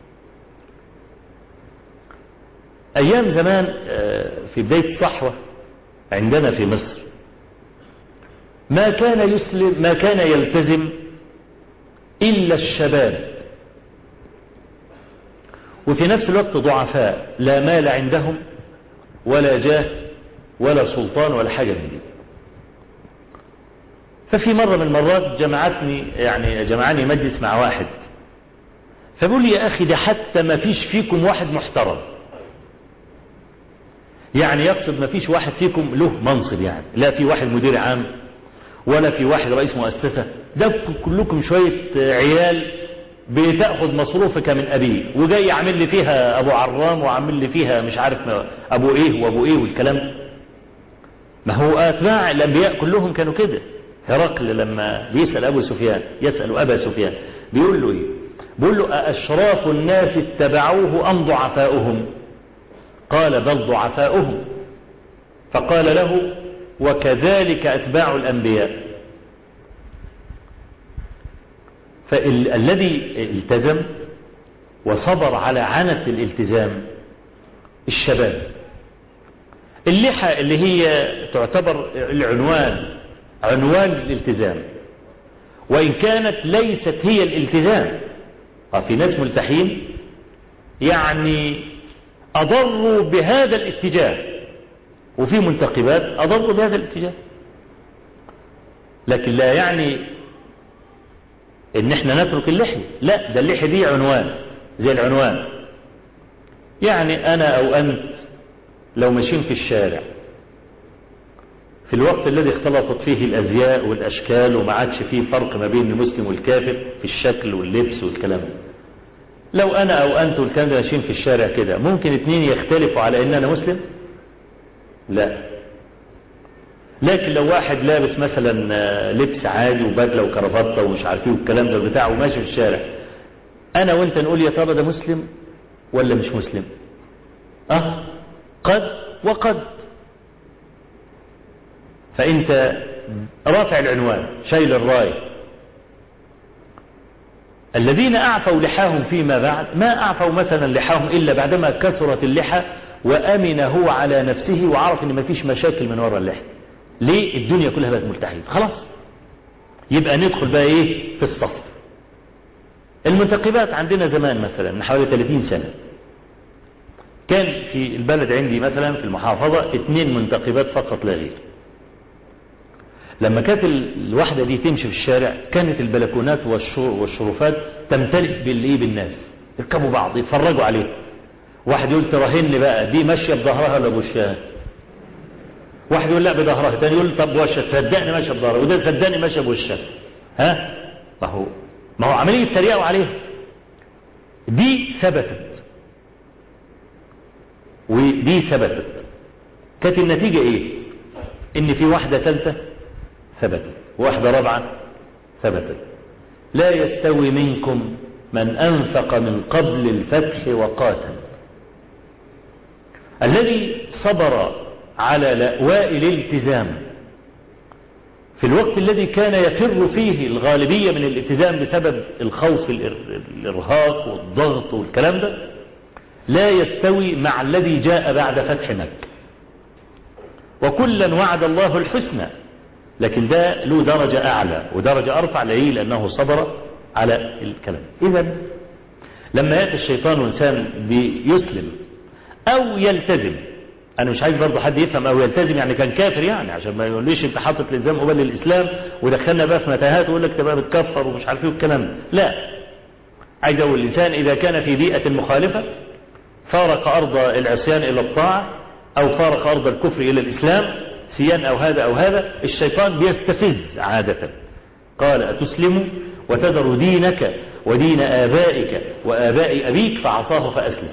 أيام زمان في بداية الصحوة عندنا في مصر ما كان يسلم ما كان يلتزم إلا الشباب وفي نفس الوقت ضعفاء لا مال عندهم ولا جاه ولا سلطان ولا حاجة من دي ففي مرة من المرات جمعتني يعني جمعني مجلس مع واحد فبقول لي يا أخي ده حتى ما فيش فيكم واحد محترم يعني يقصد ما فيش واحد فيكم له منصب يعني لا في واحد مدير عام ولا في واحد رئيس مؤسسة ده كلكم شوية عيال بتأخذ مصروفك من أبيه وجاي يعمل لي فيها أبو عرام وعمل لي فيها مش عارف أبو إيه وأبو إيه والكلام ما هو أتباع الأنبياء كلهم كانوا كده هرقل لما بيسأل أبو سفيان يسأل أبا سفيان بيقول له إيه بيقول له أأشراف الناس اتبعوه أم ضعفاؤهم قال بل ضعفاؤهم فقال له وكذلك أتباع الأنبياء فالذي التزم وصبر على عنة الالتزام الشباب اللحى اللي هي تعتبر العنوان عنوان الالتزام وإن كانت ليست هي الالتزام في ناس ملتحين يعني أضروا بهذا الاتجاه وفي منتقبات أضروا بهذا الاتجاه لكن لا يعني ان احنا نترك اللحية لا ده اللحية دي عنوان زي العنوان يعني انا او انت لو ماشيين في الشارع في الوقت الذي اختلطت فيه الازياء والاشكال وما عادش فيه فرق ما بين المسلم والكافر في الشكل واللبس والكلام ده لو انا او انت والكلام ده ماشيين في الشارع كده ممكن اتنين يختلفوا على ان انا مسلم لا لكن لو واحد لابس مثلا لبس عادي وبدله وكرافته ومش عارف ايه والكلام ده بتاعه وماشي في الشارع انا وانت نقول يا ترى ده مسلم ولا مش مسلم اه قد وقد فانت رافع العنوان شايل الراي الذين اعفوا لحاهم فيما بعد ما اعفوا مثلا لحاهم الا بعدما كثرت اللحى وامن هو على نفسه وعرف ان مفيش مشاكل من وراء اللحى ليه الدنيا كلها بقت ملتحية خلاص يبقى ندخل بقى ايه في الصف المنتقبات عندنا زمان مثلا من حوالي 30 سنة كان في البلد عندي مثلا في المحافظة اثنين منتقبات فقط لا غير لما كانت الواحدة دي تمشي في الشارع كانت البلكونات والشرفات تمتلئ بالايه بالناس يركبوا بعض يتفرجوا عليه واحد يقول تراهن بقى دي ماشية بظهرها ولا بوشها واحد يقول لا بظهرها تاني يقول طب وشها صدقني ماشيه بظهرها وده صدقني ماشيه بوشها ها ما هو ما هو عمليه تريقه عليها دي ثبتت ودي ثبتت كانت النتيجه ايه ان في واحده ثالثه ثبتت وواحده رابعه ثبتت لا يستوي منكم من انفق من قبل الفتح وقاتل الذي صبر على لأواء الالتزام في الوقت الذي كان يفر فيه الغالبية من الالتزام بسبب الخوف الإرهاق والضغط والكلام ده لا يستوي مع الذي جاء بعد فتح مكة وكلا وعد الله الحسنى لكن ده له درجة أعلى ودرجة أرفع ليه لأنه صبر على الكلام إذا لما يأتي الشيطان وإنسان بيسلم أو يلتزم انا مش عايز برضه حد يفهم او يلتزم يعني كان كافر يعني عشان ما يقوليش انت حاطط الالزام قبل الاسلام ودخلنا بقى في متاهات ويقول لك تبقى بتكفر ومش عارف ايه والكلام ده لا عايز اقول الانسان اذا كان في بيئه مخالفه فارق ارض العصيان الى الطاعه او فارق ارض الكفر الى الاسلام سيان او هذا او هذا الشيطان بيستفز عاده قال اتسلم وتذر دينك ودين ابائك واباء ابيك فعصاه فاسلم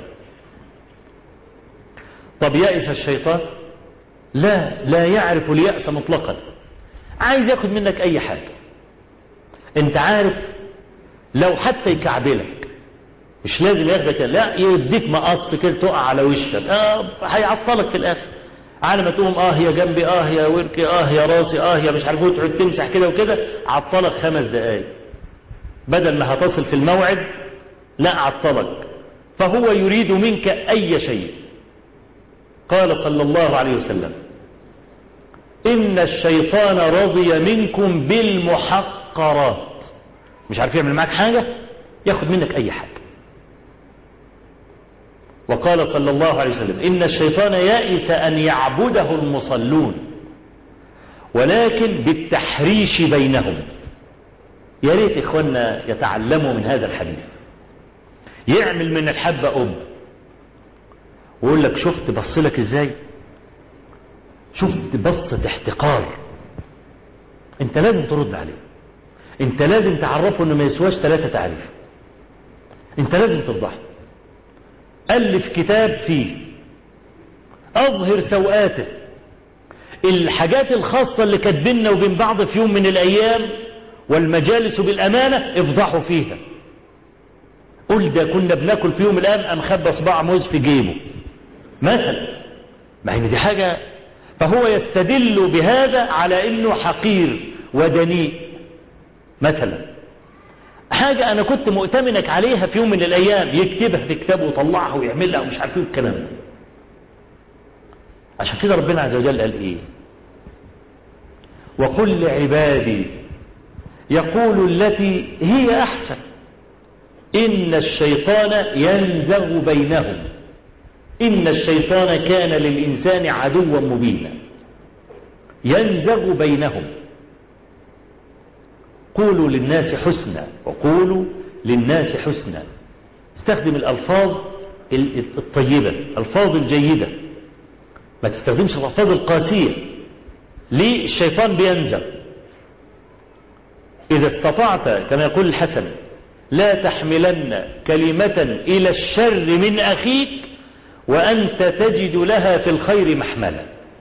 طب يأس الشيطان لا لا يعرف اليأس مطلقا عايز ياخد منك اي حاجة انت عارف لو حتى يكعبلك مش لازم ياخدك لا يديك مقص كده تقع على وشك اه هيعطلك في الاخر على ما تقوم اه يا جنبي اه يا وركي اه يا راسي اه يا مش عارف ايه تقعد تمسح كده وكده عطلك خمس دقايق بدل ما هتصل في الموعد لا عطلك فهو يريد منك اي شيء قال صلى الله عليه وسلم إن الشيطان رضي منكم بالمحقرات مش عارف يعمل معاك حاجة ياخد منك أي حاجة وقال صلى الله عليه وسلم إن الشيطان يائس أن يعبده المصلون ولكن بالتحريش بينهم يا ريت إخواننا يتعلموا من هذا الحديث يعمل من الحبة أب ويقول لك شفت بصلك ازاي شفت بصة احتقار انت لازم ترد عليه انت لازم تعرفه انه ما يسواش ثلاثة تعريف انت لازم تفضحه ألف كتاب فيه أظهر سوءاته الحاجات الخاصة اللي كانت بيننا وبين بعض في يوم من الأيام والمجالس بالأمانة افضحوا فيها قل ده كنا بناكل في يوم من الأيام أم خبى صباع موز في جيبه مثلا ما هي دي حاجة فهو يستدل بهذا على انه حقير ودنيء مثلا حاجة انا كنت مؤتمنك عليها في يوم من الايام يكتبها في كتابه ويطلعها ويعملها ومش عارف ايه الكلام ده عشان كده ربنا عز وجل قال ايه وقل لعبادي يقول التي هي احسن ان الشيطان ينزغ بينهم إن الشيطان كان للإنسان عدوا مبينا ينزغ بينهم قولوا للناس حسنا وقولوا للناس حسنا استخدم الألفاظ الطيبة الألفاظ الجيدة ما تستخدمش الألفاظ القاسية ليه الشيطان بينزغ إذا استطعت كما يقول الحسن لا تحملن كلمة إلى الشر من أخيك وأنت تجد لها في الخير محملا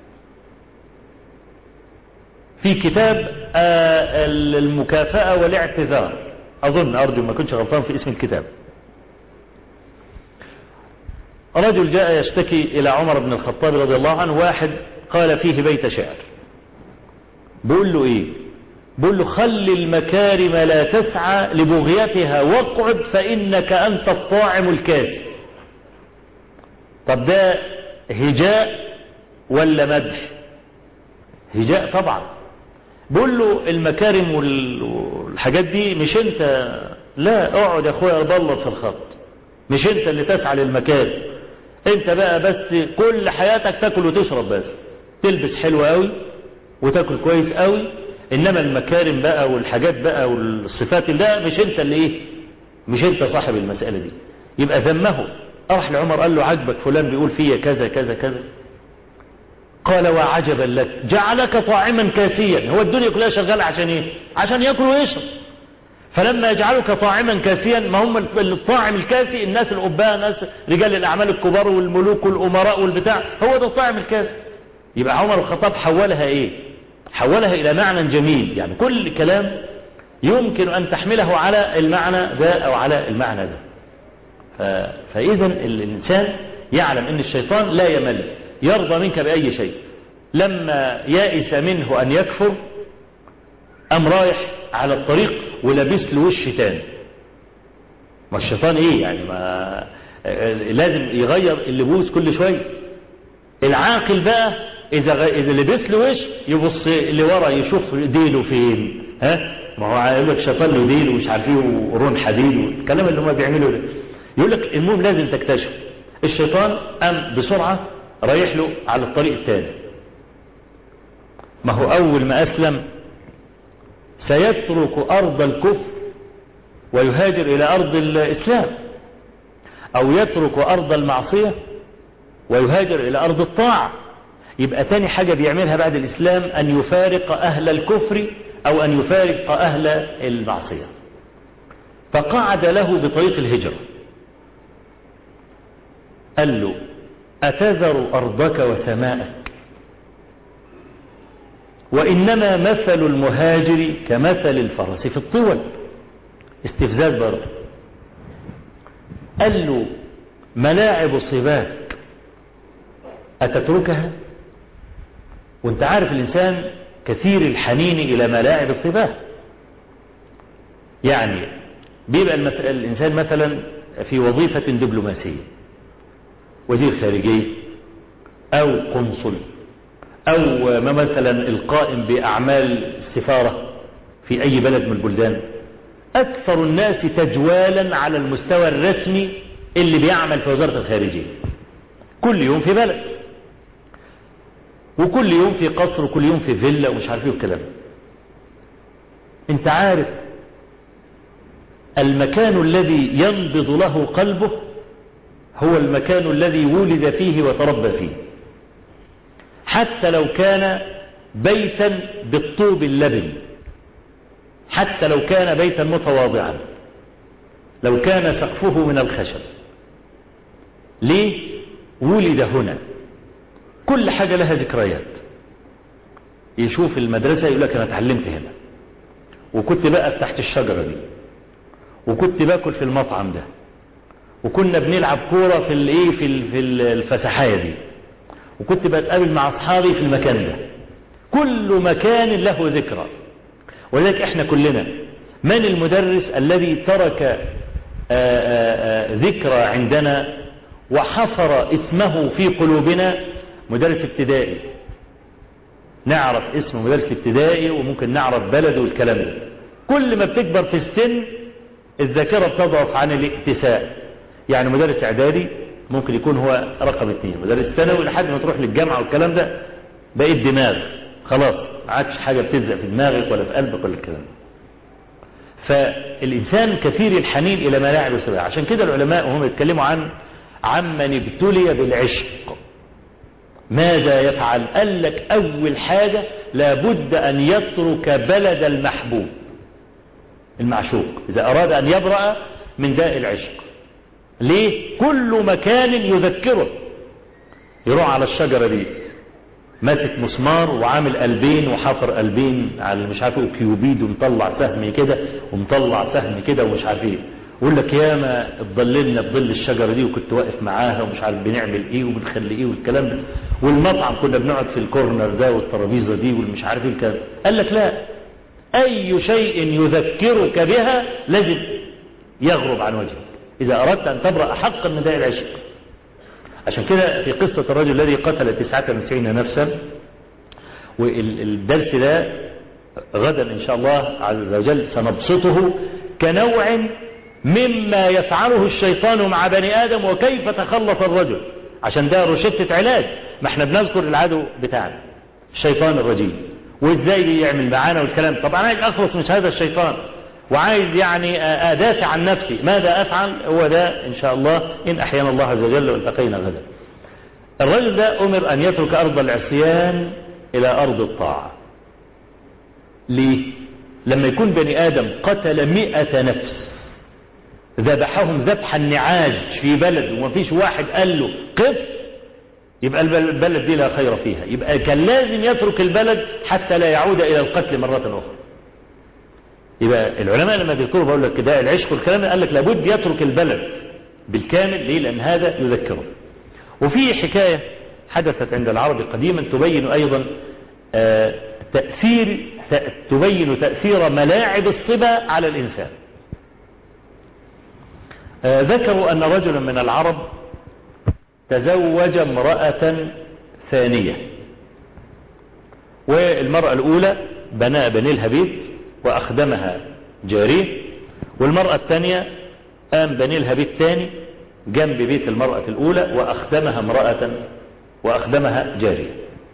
في كتاب المكافأة والاعتذار أظن أرجو ما كنتش غلطان في اسم الكتاب رجل جاء يشتكي إلى عمر بن الخطاب رضي الله عنه واحد قال فيه بيت شعر بقول له إيه بقول له خل المكارم لا تسعى لبغيتها واقعد فإنك أنت الطاعم الكاسي طب ده هجاء ولا مدح هجاء طبعا بقول له المكارم والحاجات دي مش انت لا اقعد يا اخويا بلط في الخط مش انت اللي تسعى للمكارم انت بقى بس كل حياتك تاكل وتشرب بس تلبس حلو قوي وتاكل كويس قوي انما المكارم بقى والحاجات بقى والصفات ده مش انت اللي ايه مش انت صاحب المسألة دي يبقى ذمه راح لعمر قال له عجبك فلان بيقول فيا كذا كذا كذا قال وعجبا لك جعلك طاعما كاسيا هو الدنيا كلها شغالة عشان ايه عشان ياكل ويشرب فلما يجعلك طاعما كاسيا ما هم الطاعم الكاسي الناس الأباء ناس رجال الأعمال الكبار والملوك والأمراء والبتاع هو ده الطاعم الكاسي يبقى عمر الخطاب حولها ايه حولها إلى معنى جميل يعني كل كلام يمكن أن تحمله على المعنى ده أو على المعنى ده فإذا الإنسان يعلم أن الشيطان لا يمل يرضى منك بأي شيء لما يائس منه أن يكفر أم رايح على الطريق ولبس له وش تاني ما الشيطان ايه يعني ما لازم يغير اللبوس كل شوية العاقل بقى اذا غ... اذا لبس له وش يبص لورا يشوف ديله فين ها ما هو يقول لك الشيطان له ديل ومش عارف ايه ورون حديد والكلام اللي هم بيعملوا ده يقول لك المهم لازم تكتشف الشيطان قام بسرعة رايح له على الطريق الثاني ما هو أول ما أسلم سيترك أرض الكفر ويهاجر إلى أرض الإسلام أو يترك أرض المعصية ويهاجر إلى أرض الطاعة يبقى تاني حاجة بيعملها بعد الإسلام أن يفارق أهل الكفر أو أن يفارق أهل المعصية فقعد له بطريق الهجرة قال له أتذر أرضك وسماءك وإنما مثل المهاجر كمثل الفرس في الطول استفزاز برضه قال له ملاعب الصباك أتتركها وانت عارف الإنسان كثير الحنين إلى ملاعب الصباك يعني بيبقى الإنسان مثلا في وظيفة دبلوماسية وزير خارجية أو قنصل أو ما مثلا القائم بأعمال السفارة في أي بلد من البلدان أكثر الناس تجوالا على المستوى الرسمي اللي بيعمل في وزارة الخارجية كل يوم في بلد وكل يوم في قصر وكل يوم في فيلا ومش عارف ايه الكلام انت عارف المكان الذي ينبض له قلبه هو المكان الذي ولد فيه وتربى فيه حتى لو كان بيتا بالطوب اللبن حتى لو كان بيتا متواضعا لو كان سقفه من الخشب ليه ولد هنا كل حاجة لها ذكريات يشوف المدرسة يقول لك أنا اتعلمت هنا وكنت بقى تحت الشجرة دي وكنت باكل في المطعم ده وكنا بنلعب كورة في الايه في في الفسحاية دي وكنت بتقابل مع اصحابي في المكان ده كل مكان له ذكرى ولذلك احنا كلنا من المدرس الذي ترك آآ آآ ذكرى عندنا وحفر اسمه في قلوبنا مدرس ابتدائي نعرف اسم مدرس ابتدائي وممكن نعرف بلده والكلام ده كل ما بتكبر في السن الذاكرة بتضعف عن الاتساء يعني مدرس اعدادي ممكن يكون هو رقم اثنين مدرس ثانوي لحد ما تروح للجامعة والكلام ده بقيت دماغ خلاص ما عادش حاجة بتلزق في دماغك ولا في قلبك ولا الكلام ده فالإنسان كثير الحنين إلى ملاعب السباع عشان كده العلماء وهم يتكلموا عن عمن ابتلي بالعشق ماذا يفعل قال لك أول حاجة لابد أن يترك بلد المحبوب المعشوق إذا أراد أن يبرأ من داء العشق ليه كل مكان يذكره يروح على الشجرة دي ماسك مسمار وعامل قلبين وحفر قلبين على مش عارف كيوبيد ومطلع سهم كده ومطلع سهم كده ومش عارف ايه يقول لك ياما اتضللنا بظل الشجرة دي وكنت واقف معاها ومش عارف بنعمل ايه وبنخلي ايه والكلام ده والمطعم كنا بنقعد في الكورنر ده والترابيزه دي والمش عارف ايه الكلام قال لك لا اي شيء يذكرك بها لازم يغرب عن وجهك اذا اردت ان تبرأ حقا من داء العشق عشان كده في قصة الرجل الذي قتل 99 نفسا والدرس ده غدا ان شاء الله عز وجل سنبسطه كنوع مما يفعله الشيطان مع بني آدم وكيف تخلص الرجل عشان ده روشتة علاج ما احنا بنذكر العدو بتاعنا الشيطان الرجيم وازاي بيعمل معانا والكلام طب انا عايز اخلص من هذا الشيطان وعايز يعني ادافع عن نفسي ماذا افعل هو ده ان شاء الله ان احيانا الله عز وجل والتقينا غدا الرجل ده امر ان يترك ارض العصيان الى ارض الطاعة ليه لما يكون بني ادم قتل مئة نفس ذبحهم ذبح النعاج في بلد ومفيش واحد قال له قف يبقى البلد دي لا خير فيها يبقى كان لازم يترك البلد حتى لا يعود إلى القتل مرة أخرى يبقى العلماء لما بيذكروا بقول لك ده العشق والكلام قال لك لابد يترك البلد بالكامل ليه لأن هذا يذكره وفي حكاية حدثت عند العرب قديما تبين أيضا تأثير تبين تأثير ملاعب الصبا على الإنسان ذكروا أن رجلا من العرب تزوج امرأة ثانية والمرأة الأولى بنى بني لها بيت وأخدمها جاريه والمرأة الثانية قام بني لها بيت ثاني جنب بيت المرأة الأولى وأخدمها امرأة وأخدمها جارية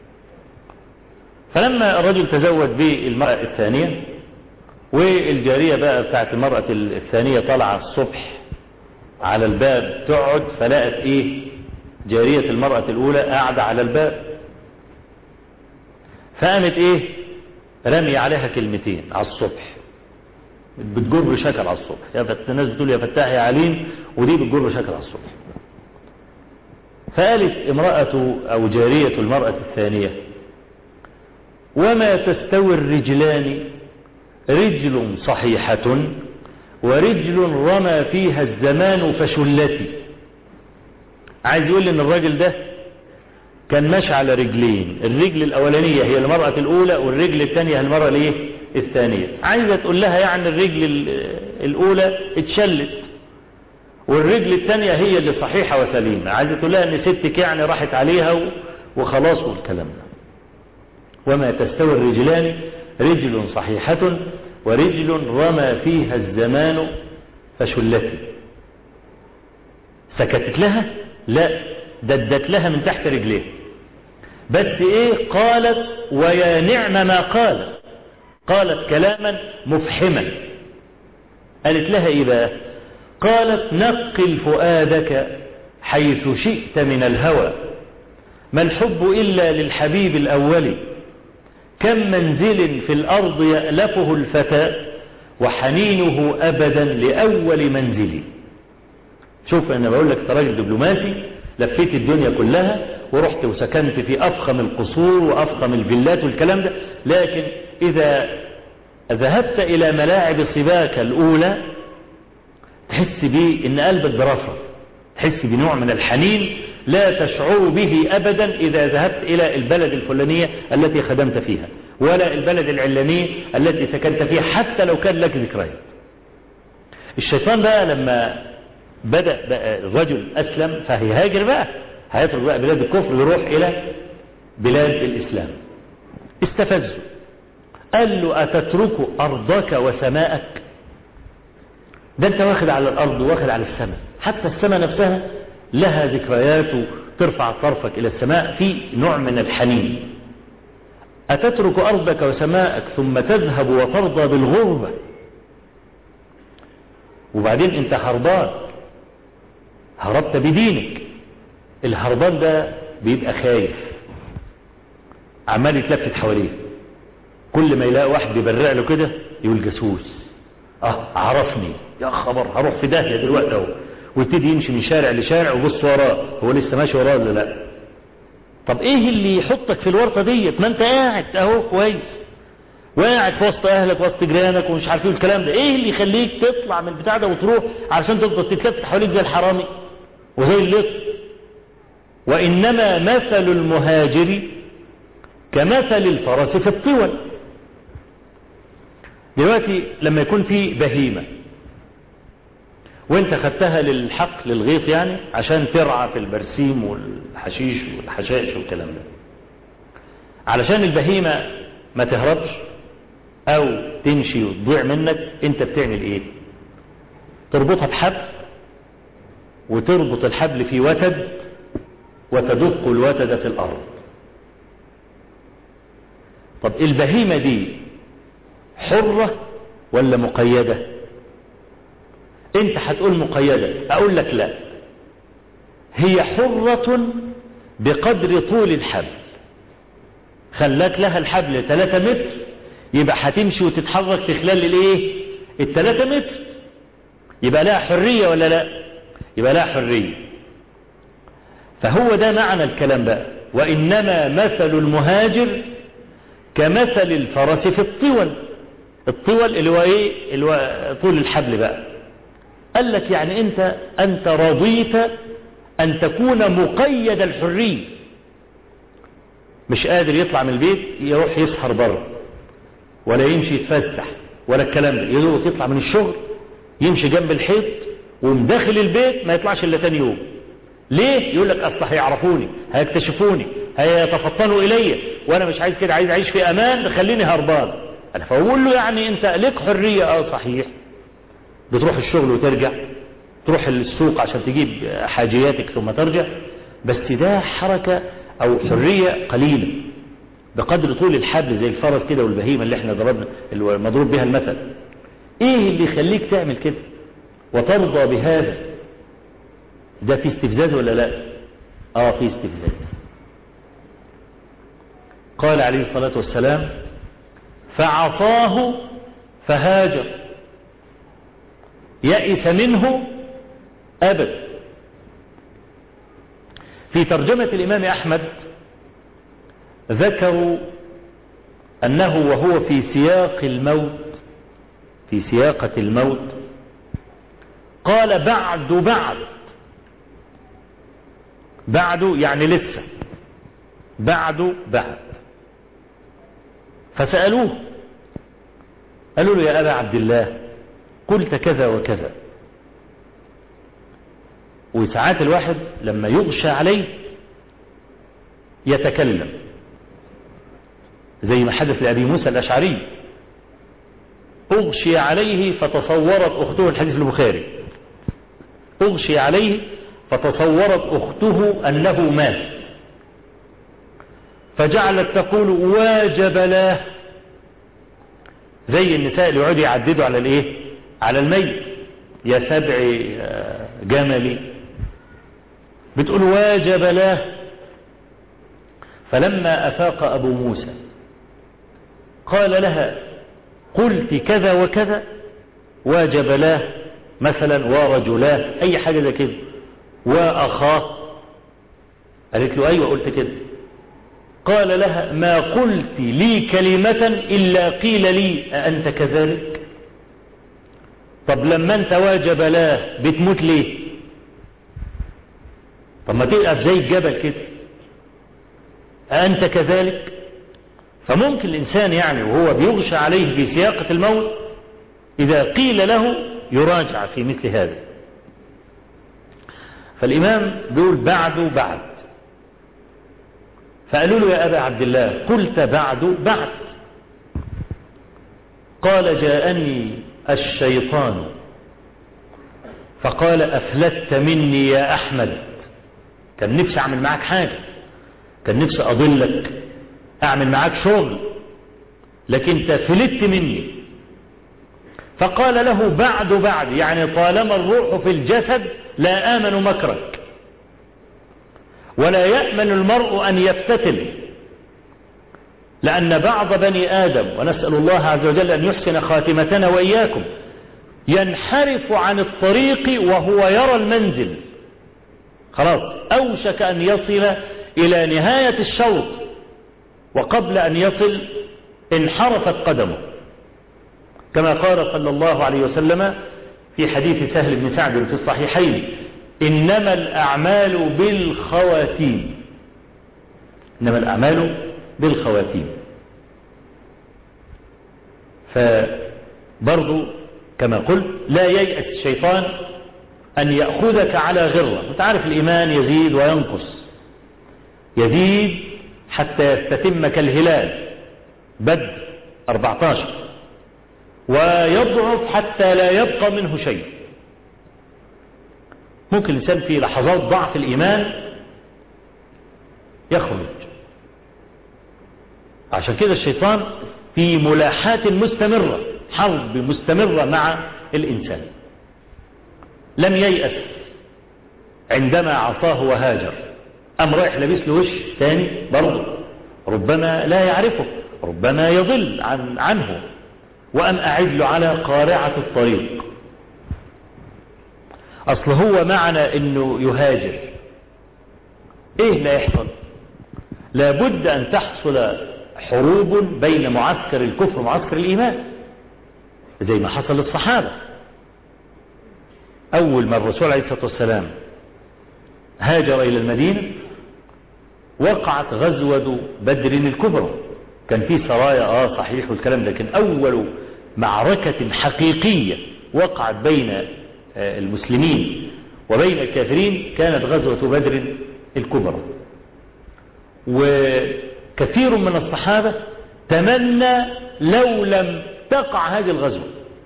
فلما الرجل تزوج بالمرأة الثانية والجارية بقى بتاعت المرأة الثانية طالعة الصبح على الباب تقعد فلقت ايه جارية المرأة الأولى قاعدة على الباب فقامت ايه رمي عليها كلمتين على الصبح بتجر شكل على الصبح يا فت... الناس بتقول يا فتاح يا عليم ودي بتجر شكل على الصبح فقالت امرأة أو جارية المرأة الثانية وما تستوي الرجلان رجل صحيحة ورجل رمى فيها الزمان فشلتي عايز يقول ان الراجل ده كان ماشي على رجلين الرجل الاولانية هي المرأة الاولى والرجل الثانية هي المرأة الايه الثانية عايزة تقول لها يعني الرجل الاولى اتشلت والرجل الثانية هي اللي صحيحة وسليمة عايزة تقول لها ان ستك يعني راحت عليها وخلاص والكلام ده وما تستوي الرجلان رجل صحيحة ورجل رمى فيها الزمان فشلتي سكتت لها لا ددت لها من تحت رجليه بس ايه قالت ويا نعم ما قالت قالت كلاما مفحما قالت لها ايه بقى قالت نقل فؤادك حيث شئت من الهوى ما الحب إلا للحبيب الأول كم منزل في الأرض يألفه الفتى وحنينه أبدا لأول منزل شوف أنا بقول لك راجل دبلوماسي لفيت الدنيا كلها ورحت وسكنت في أفخم القصور وأفخم الفيلات والكلام ده لكن إذا ذهبت إلى ملاعب صباك الأولى تحس بيه إن قلبك برفع تحس بنوع من الحنين لا تشعر به أبدا إذا ذهبت إلى البلد الفلانية التي خدمت فيها ولا البلد العلانية التي سكنت فيها حتى لو كان لك ذكريات الشيطان بقى لما بدأ بقى الرجل أسلم فهيهاجر بقى هيترك بقى بلاد الكفر ويروح إلى بلاد الإسلام استفزه قال له أتترك أرضك وسماءك ده أنت واخد على الأرض واخد على السماء حتى السماء نفسها لها ذكريات ترفع طرفك إلى السماء في نوع من الحنين أتترك أرضك وسماءك ثم تذهب وترضى بالغربة وبعدين انت هربان هربت بدينك الهربان ده بيبقى خايف عمال يتلفت حواليه كل ما يلاقي واحد بيبرع له كده يقول جاسوس اه عرفني يا خبر هروح في داهيه دلوقتي اهو ويبتدي يمشي من شارع لشارع ويبص وراه هو لسه ماشي وراه ولا لا طب ايه اللي يحطك في الورطه ديت ما انت قاعد اهو كويس وقاعد في وسط اهلك وسط جيرانك ومش عارف ايه الكلام ده ايه اللي يخليك تطلع من البتاع ده وتروح علشان تفضل تتلف حواليك زي الحرامي وزي اللص وانما مثل المهاجر كمثل الفرس في الطول دلوقتي لما يكون في بهيمة وانت خدتها للحق للغيط يعني عشان ترعى في البرسيم والحشيش والحشائش والكلام ده علشان البهيمة ما تهربش او تمشي وتضيع منك انت بتعمل ايه تربطها بحبل وتربط الحبل في وتد وتدق الوتد في الارض طب البهيمة دي حرة ولا مقيدة انت هتقول مقيدة اقول لك لا هي حرة بقدر طول الحبل خلاك لها الحبل 3 متر يبقى هتمشي وتتحرك في خلال الايه الثلاثة متر يبقى لها حرية ولا لا يبقى لها حرية فهو ده معنى الكلام بقى وإنما مثل المهاجر كمثل الفرس في الطول الطول اللي هو ايه اللي هو طول الحبل بقى قال لك يعني انت انت رضيت ان تكون مقيد الحرية مش قادر يطلع من البيت يروح يسهر بره ولا يمشي يتفسح ولا الكلام ده يدوق يطلع من الشغل يمشي جنب الحيط ومداخل البيت ما يطلعش الا تاني يوم ليه يقول لك اصل هيعرفوني هيكتشفوني هيتفطنوا الي وانا مش عايز كده عايز اعيش في امان خليني هربان انا فاقول له يعني انت لك حرية اه صحيح بتروح الشغل وترجع تروح السوق عشان تجيب حاجياتك ثم ترجع بس ده حركة أو حرية قليلة بقدر طول الحبل زي الفرس كده والبهيمة اللي احنا ضربنا المضروب بها المثل ايه اللي يخليك تعمل كده وترضى بهذا ده في استفزاز ولا لا اه في استفزاز قال عليه الصلاة والسلام فعصاه فهاجر يئس منه أبد في ترجمة الإمام أحمد ذكروا أنه وهو في سياق الموت في سياقة الموت قال بعد بعد بعد يعني لسه بعد بعد فسألوه قالوا له يا أبا عبد الله قلت كذا وكذا وساعات الواحد لما يغشى عليه يتكلم زي ما حدث لأبي موسى الأشعري أغشي عليه فتصورت أخته الحديث البخاري أغشي عليه فتصورت أخته أنه مات فجعلت تقول واجب له زي النساء اللي يقعدوا يعددوا على الايه على الميت يا سبع جملي بتقول واجب له فلما أفاق أبو موسى قال لها قلت كذا وكذا واجب له مثلا ورجلاه أي حاجة زي كده وأخاه قالت له أيوة قلت كده قال لها ما قلت لي كلمة إلا قيل لي أأنت كذلك طب لما أنت واجب لا بتموت ليه طب ما تقف زي الجبل كده أأنت كذلك فممكن الإنسان يعني وهو بيغشى عليه في سياقة الموت إذا قيل له يراجع في مثل هذا فالإمام بيقول بعد بعد فقالوا له يا أبا عبد الله قلت بعد بعد قال جاءني الشيطان فقال أفلت مني يا أحمد كان نفسي أعمل معك حاجة كان نفسي أضلك أعمل معك شغل لكن انت فلت مني فقال له بعد بعد يعني طالما الروح في الجسد لا آمن مكرك ولا يأمن المرء أن يفتتل لأن بعض بني آدم ونسأل الله عز وجل أن يحسن خاتمتنا وإياكم ينحرف عن الطريق وهو يرى المنزل خلاص أوشك أن يصل إلى نهاية الشوط وقبل أن يصل انحرفت قدمه كما قال صلى الله عليه وسلم في حديث سهل بن سعد في الصحيحين إنما الأعمال بالخواتيم إنما الأعمال بالخواتيم فبرضو كما قلت لا ييأس الشيطان أن يأخذك على غرة أنت عارف الإيمان يزيد وينقص يزيد حتى يستتم كالهلال بدء 14 ويضعف حتى لا يبقى منه شيء ممكن الإنسان في لحظات ضعف الإيمان يخرج عشان كده الشيطان في ملاحات مستمرة حرب مستمرة مع الإنسان لم ييأس عندما عصاه وهاجر أم رايح لبس له وش تاني برضه ربما لا يعرفه ربما يضل عن عنه وأم أعد له على قارعة الطريق أصل هو معنى أنه يهاجر إيه لا يحصل لابد أن تحصل حروب بين معسكر الكفر ومعسكر الإيمان زي ما حصل للصحابة أول ما الرسول عليه الصلاة والسلام هاجر إلى المدينة وقعت غزوة بدر الكبرى كان في سرايا آه صحيح والكلام لكن أول معركة حقيقية وقعت بين المسلمين وبين الكافرين كانت غزوة بدر الكبرى وكثير من الصحابة تمنى لو لم تقع هذه الغزوة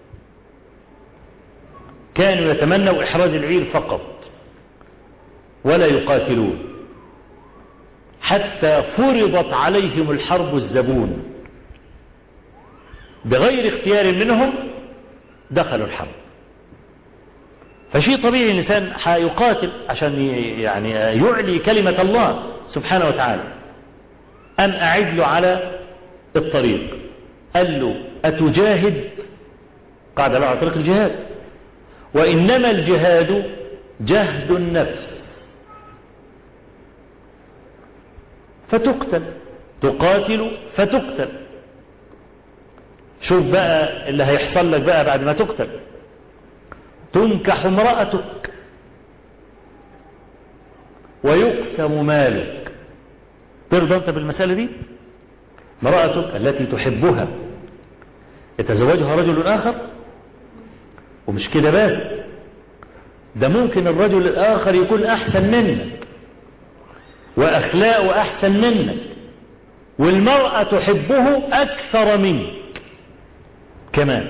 كانوا يتمنوا إحراز العير فقط ولا يقاتلون حتى فرضت عليهم الحرب الزبون بغير اختيار منهم دخلوا الحرب فشيء طبيعي الإنسان حيقاتل عشان يعني يعلي كلمة الله سبحانه وتعالى أم أعد له على الطريق قال له أتجاهد قاعد له على طريق الجهاد وإنما الجهاد جهد النفس فتقتل تقاتل فتقتل شوف بقى اللي هيحصل لك بقى بعد ما تقتل تنكح امرأتك ويقسم مالك ترضى انت بالمسألة دي امرأتك التي تحبها يتزوجها رجل آخر ومش كده بس ده ممكن الرجل الآخر يكون أحسن منك وأخلاقه أحسن منك والمرأة تحبه أكثر منك كمان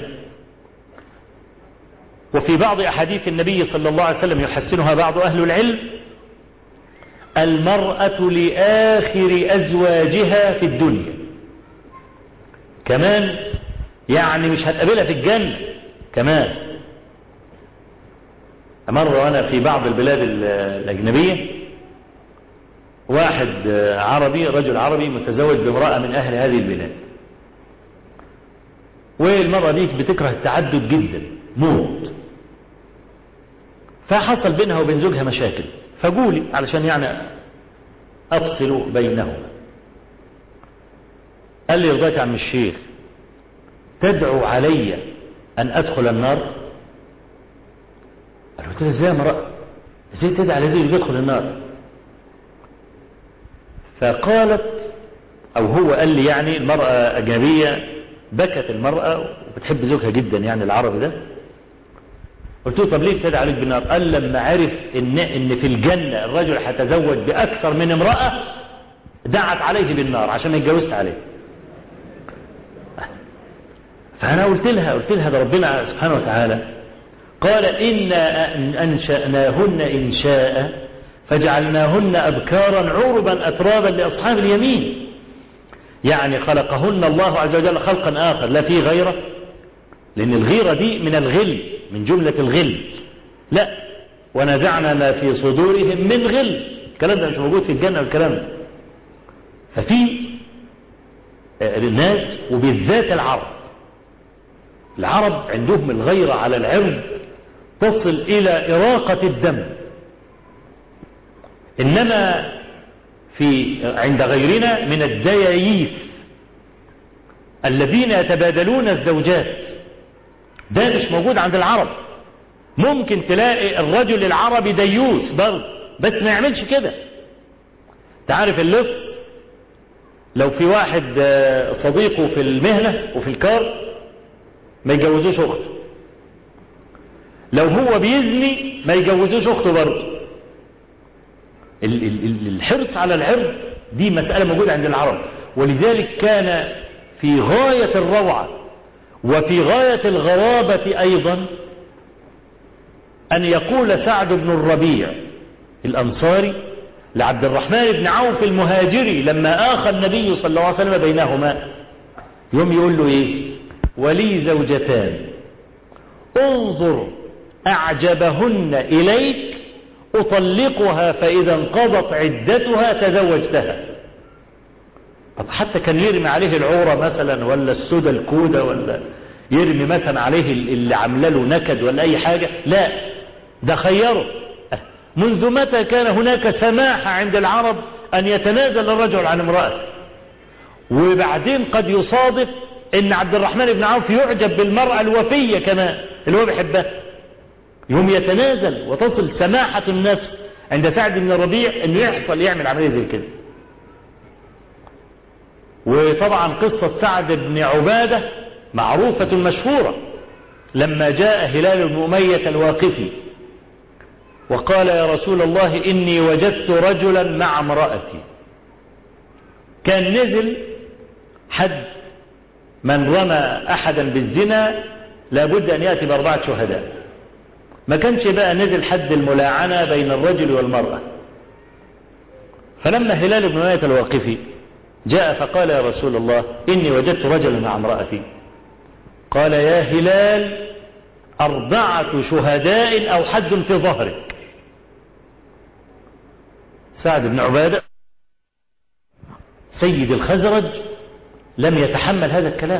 وفي بعض أحاديث النبي صلى الله عليه وسلم يحسنها بعض أهل العلم المرأة لآخر أزواجها في الدنيا كمان يعني مش هتقابلها في الجنة كمان مرة وأنا في بعض البلاد الأجنبية واحد عربي رجل عربي متزوج بامرأة من أهل هذه البلاد والمرأة دي بتكره التعدد جدا موت فحصل بينها وبين زوجها مشاكل فقولي علشان يعني أفصل بينهما قال لي رضاك عم الشيخ تدعو علي أن أدخل النار قلت له ازاي يا مرأة ازاي تدعو على زوجك يدخل النار فقالت أو هو قال لي يعني المرأة أجنبية بكت المرأة وبتحب زوجها جدا يعني العربي ده قلت له طب ليه ابتدى عليك بالنار قال لما عرف ان ان في الجنة الرجل هيتزوج باكثر من امرأة دعت عليه بالنار عشان ما يتجوزش عليه فانا قلت لها قلت لها ده ربنا سبحانه وتعالى قال إنا أنشأناهن إنشاء فجعلناهن أبكارا عربا أترابا لأصحاب اليمين يعني خلقهن الله عز وجل خلقا آخر لا فيه غيره لأن الغيرة دي من الغل من جملة الغل لا ونزعنا ما في صدورهم من غل الكلام ده مش موجود في الجنة الكلام ده ففي الناس وبالذات العرب العرب عندهم الغيرة على العرض تصل إلى إراقة الدم إنما في عند غيرنا من الدياييس الذين يتبادلون الزوجات ده مش موجود عند العرب ممكن تلاقي الرجل العربي ديوس برضه بس ما يعملش كده تعرف اللص لو في واحد صديقه في المهنة وفي الكار ما يجوزوش اخته لو هو بيزني ما يجوزوش اخته برضه الحرص على العرض دي مسألة موجودة عند العرب ولذلك كان في غاية الروعة وفي غاية الغرابة أيضا أن يقول سعد بن الربيع الأنصاري لعبد الرحمن بن عوف المهاجري لما آخى النبي صلى الله عليه وسلم بينهما يوم يقول له إيه ولي زوجتان انظر أعجبهن إليك أطلقها فإذا انقضت عدتها تزوجتها طب حتى كان يرمي عليه العورة مثلا ولا السودة الكودة ولا يرمي مثلا عليه اللي عامله له نكد ولا أي حاجة لا ده خيره منذ متى كان هناك سماحة عند العرب أن يتنازل الرجل عن امرأته وبعدين قد يصادف ان عبد الرحمن بن عوف يعجب بالمرأة الوفية كمان اللي هو بيحبها يوم يتنازل وتصل سماحة النفس عند سعد بن الربيع انه يحصل يعمل عملية زي كده وطبعا قصة سعد بن عبادة معروفة مشهورة لما جاء هلال بن أمية الواقفي وقال يا رسول الله إني وجدت رجلا مع امرأتي كان نزل حد من رمى أحدا بالزنا لابد أن يأتي بأربعة شهداء ما كانش بقى نزل حد الملاعنة بين الرجل والمرأة فلما هلال بن ماية الواقفي جاء فقال يا رسول الله إني وجدت رجلا مع امرأتي قال يا هلال أربعة شهداء أو حد في ظهرك سعد بن عبادة سيد الخزرج لم يتحمل هذا الكلام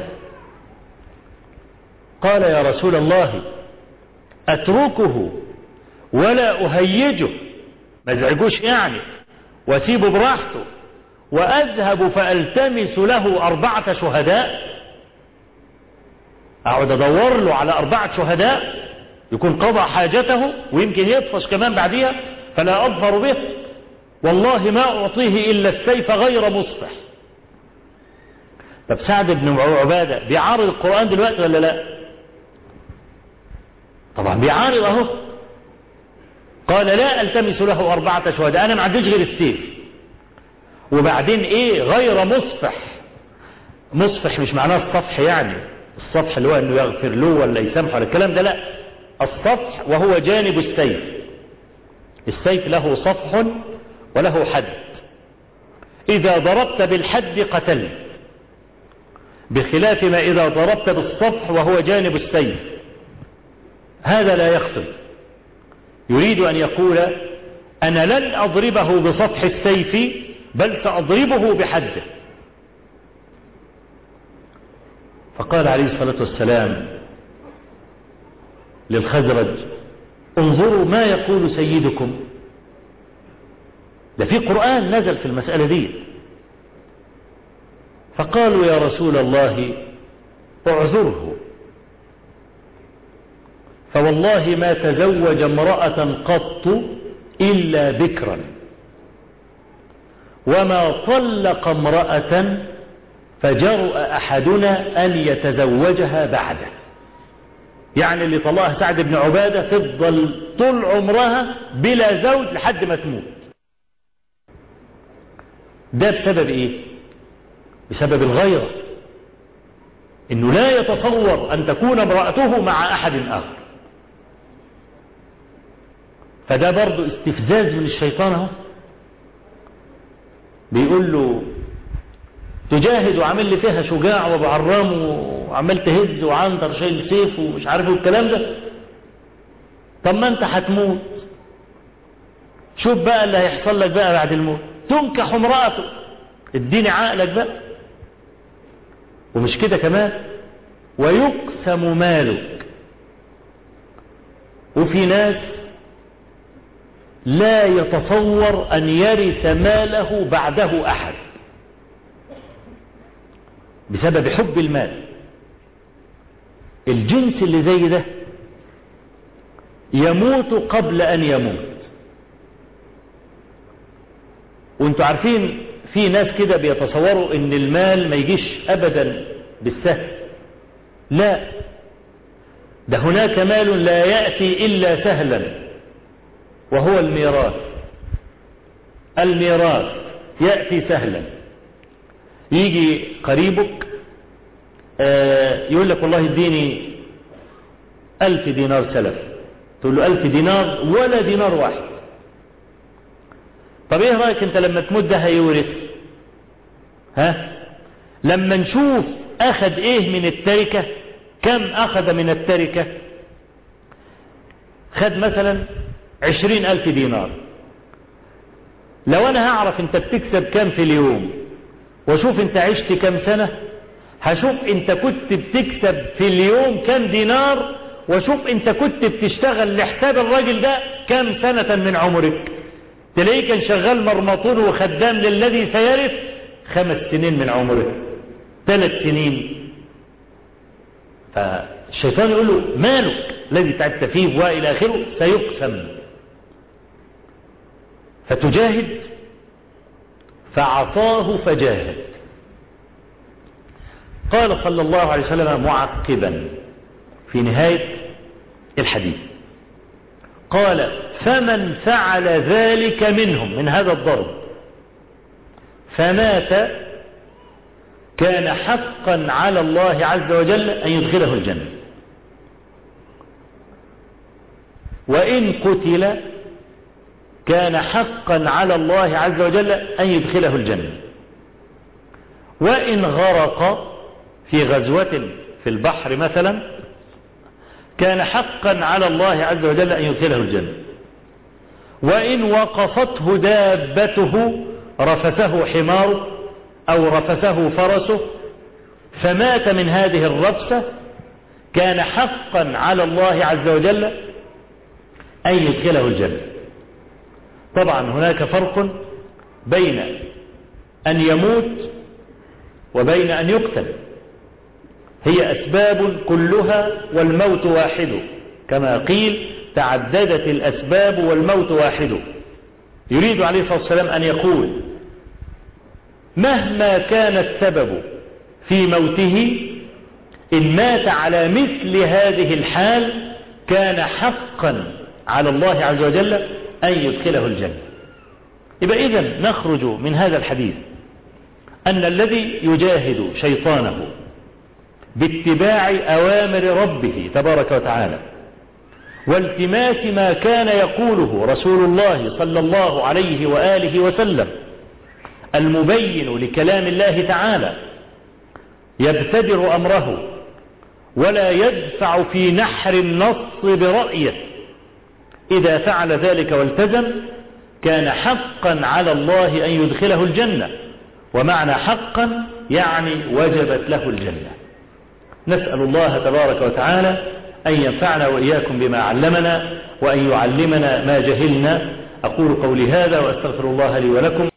قال يا رسول الله أتركه ولا أهيجه ما ازعجوش يعني واسيبه براحته وأذهب فألتمس له أربعة شهداء أقعد أدور له على أربعة شهداء يكون قضى حاجته ويمكن يطفش كمان بعديها فلا أظفر به والله ما أعطيه إلا السيف غير مصفح طب سعد بن عبادة بيعارض القرآن دلوقتي ولا لا طبعا بيعارض اهو قال لا التمس له أربعة شهداء أنا ما عنديش غير السيف وبعدين إيه غير مصفح مصفح مش معناه الصفح يعني الصفح اللي هو أنه يغفر له ولا يسامحه ولا الكلام ده لا الصفح وهو جانب السيف السيف له صفح وله حد إذا ضربت بالحد قتلت بخلاف ما إذا ضربت بالصفح وهو جانب السيف هذا لا يخطب يريد أن يقول أنا لن أضربه بصفح السيف بل سأضربه بحده فقال عليه الصلاة والسلام للخزرج انظروا ما يقول سيدكم ده في قرآن نزل في المسألة دي فقالوا يا رسول الله اعذره فوالله ما تزوج امرأة قط إلا ذكرا وما طلق امرأة فجرؤ أحدنا أن يتزوجها بعده يعني اللي طلقها سعد بن عبادة تفضل طول عمرها بلا زوج لحد ما تموت ده بسبب ايه بسبب الغيرة انه لا يتصور ان تكون امرأته مع احد اخر فده برضو استفزاز من الشيطان اهو بيقول له تجاهد وعامل لي فيها شجاع وبعرام وعمال تهز وعنتر شايل سيف ومش عارف الكلام ده طب ما انت هتموت شوف بقى اللي هيحصل لك بقى بعد الموت تنكح امرأته اديني عقلك بقى ومش كده كمان ويقسم مالك وفي ناس لا يتصور أن يرث ماله بعده أحد بسبب حب المال الجنس اللي زي ده يموت قبل أن يموت وانتوا عارفين في ناس كده بيتصوروا ان المال ما يجيش ابدا بالسهل لا ده هناك مال لا يأتي إلا سهلا وهو الميراث الميراث يأتي سهلا يجي قريبك آه يقول لك والله اديني ألف دينار سلف تقول له ألف دينار ولا دينار واحد طب ايه رأيك انت لما تموت ده هيورث ها لما نشوف اخذ ايه من التركة كم اخذ من التركة خد مثلا عشرين الف دينار لو انا هعرف انت بتكسب كم في اليوم واشوف انت عشت كم سنة هشوف انت كنت بتكسب في اليوم كم دينار واشوف انت كنت بتشتغل لحساب الراجل ده كم سنة من عمرك تلاقيه كان شغال مرمطون وخدام للذي سيرث خمس سنين من عمره ثلاث سنين فالشيطان يقول له مالك الذي تعبت فيه وإلى آخره سيقسم فتجاهد فعصاه فجاهد قال صلى الله عليه وسلم معقبا في نهاية الحديث قال فمن فعل ذلك منهم من هذا الضرب فمات كان حقا على الله عز وجل أن يدخله الجنة وإن قتل كان حقا على الله عز وجل أن يدخله الجنة وإن غرق في غزوة في البحر مثلا كان حقا على الله عز وجل أن يدخله الجنة وإن وقفته دابته رفسه حماره أو رفسه فرسه فمات من هذه الرفسة كان حقا على الله عز وجل أن يدخله الجنة طبعا هناك فرق بين أن يموت وبين أن يقتل هي أسباب كلها والموت واحد كما قيل تعددت الأسباب والموت واحد يريد عليه الصلاة والسلام أن يقول مهما كان السبب في موته إن مات على مثل هذه الحال كان حقا على الله عز وجل أن يدخله الجنة يبقى إذن نخرج من هذا الحديث أن الذي يجاهد شيطانه باتباع أوامر ربه تبارك وتعالى والتماس ما كان يقوله رسول الله صلى الله عليه وآله وسلم المبين لكلام الله تعالى يبتدر أمره ولا يدفع في نحر النص برأيه إذا فعل ذلك والتزم كان حقا على الله أن يدخله الجنة ومعنى حقا يعني وجبت له الجنة نسأل الله تبارك وتعالى أن ينفعنا وإياكم بما علمنا وأن يعلمنا ما جهلنا أقول قولي هذا وأستغفر الله لي ولكم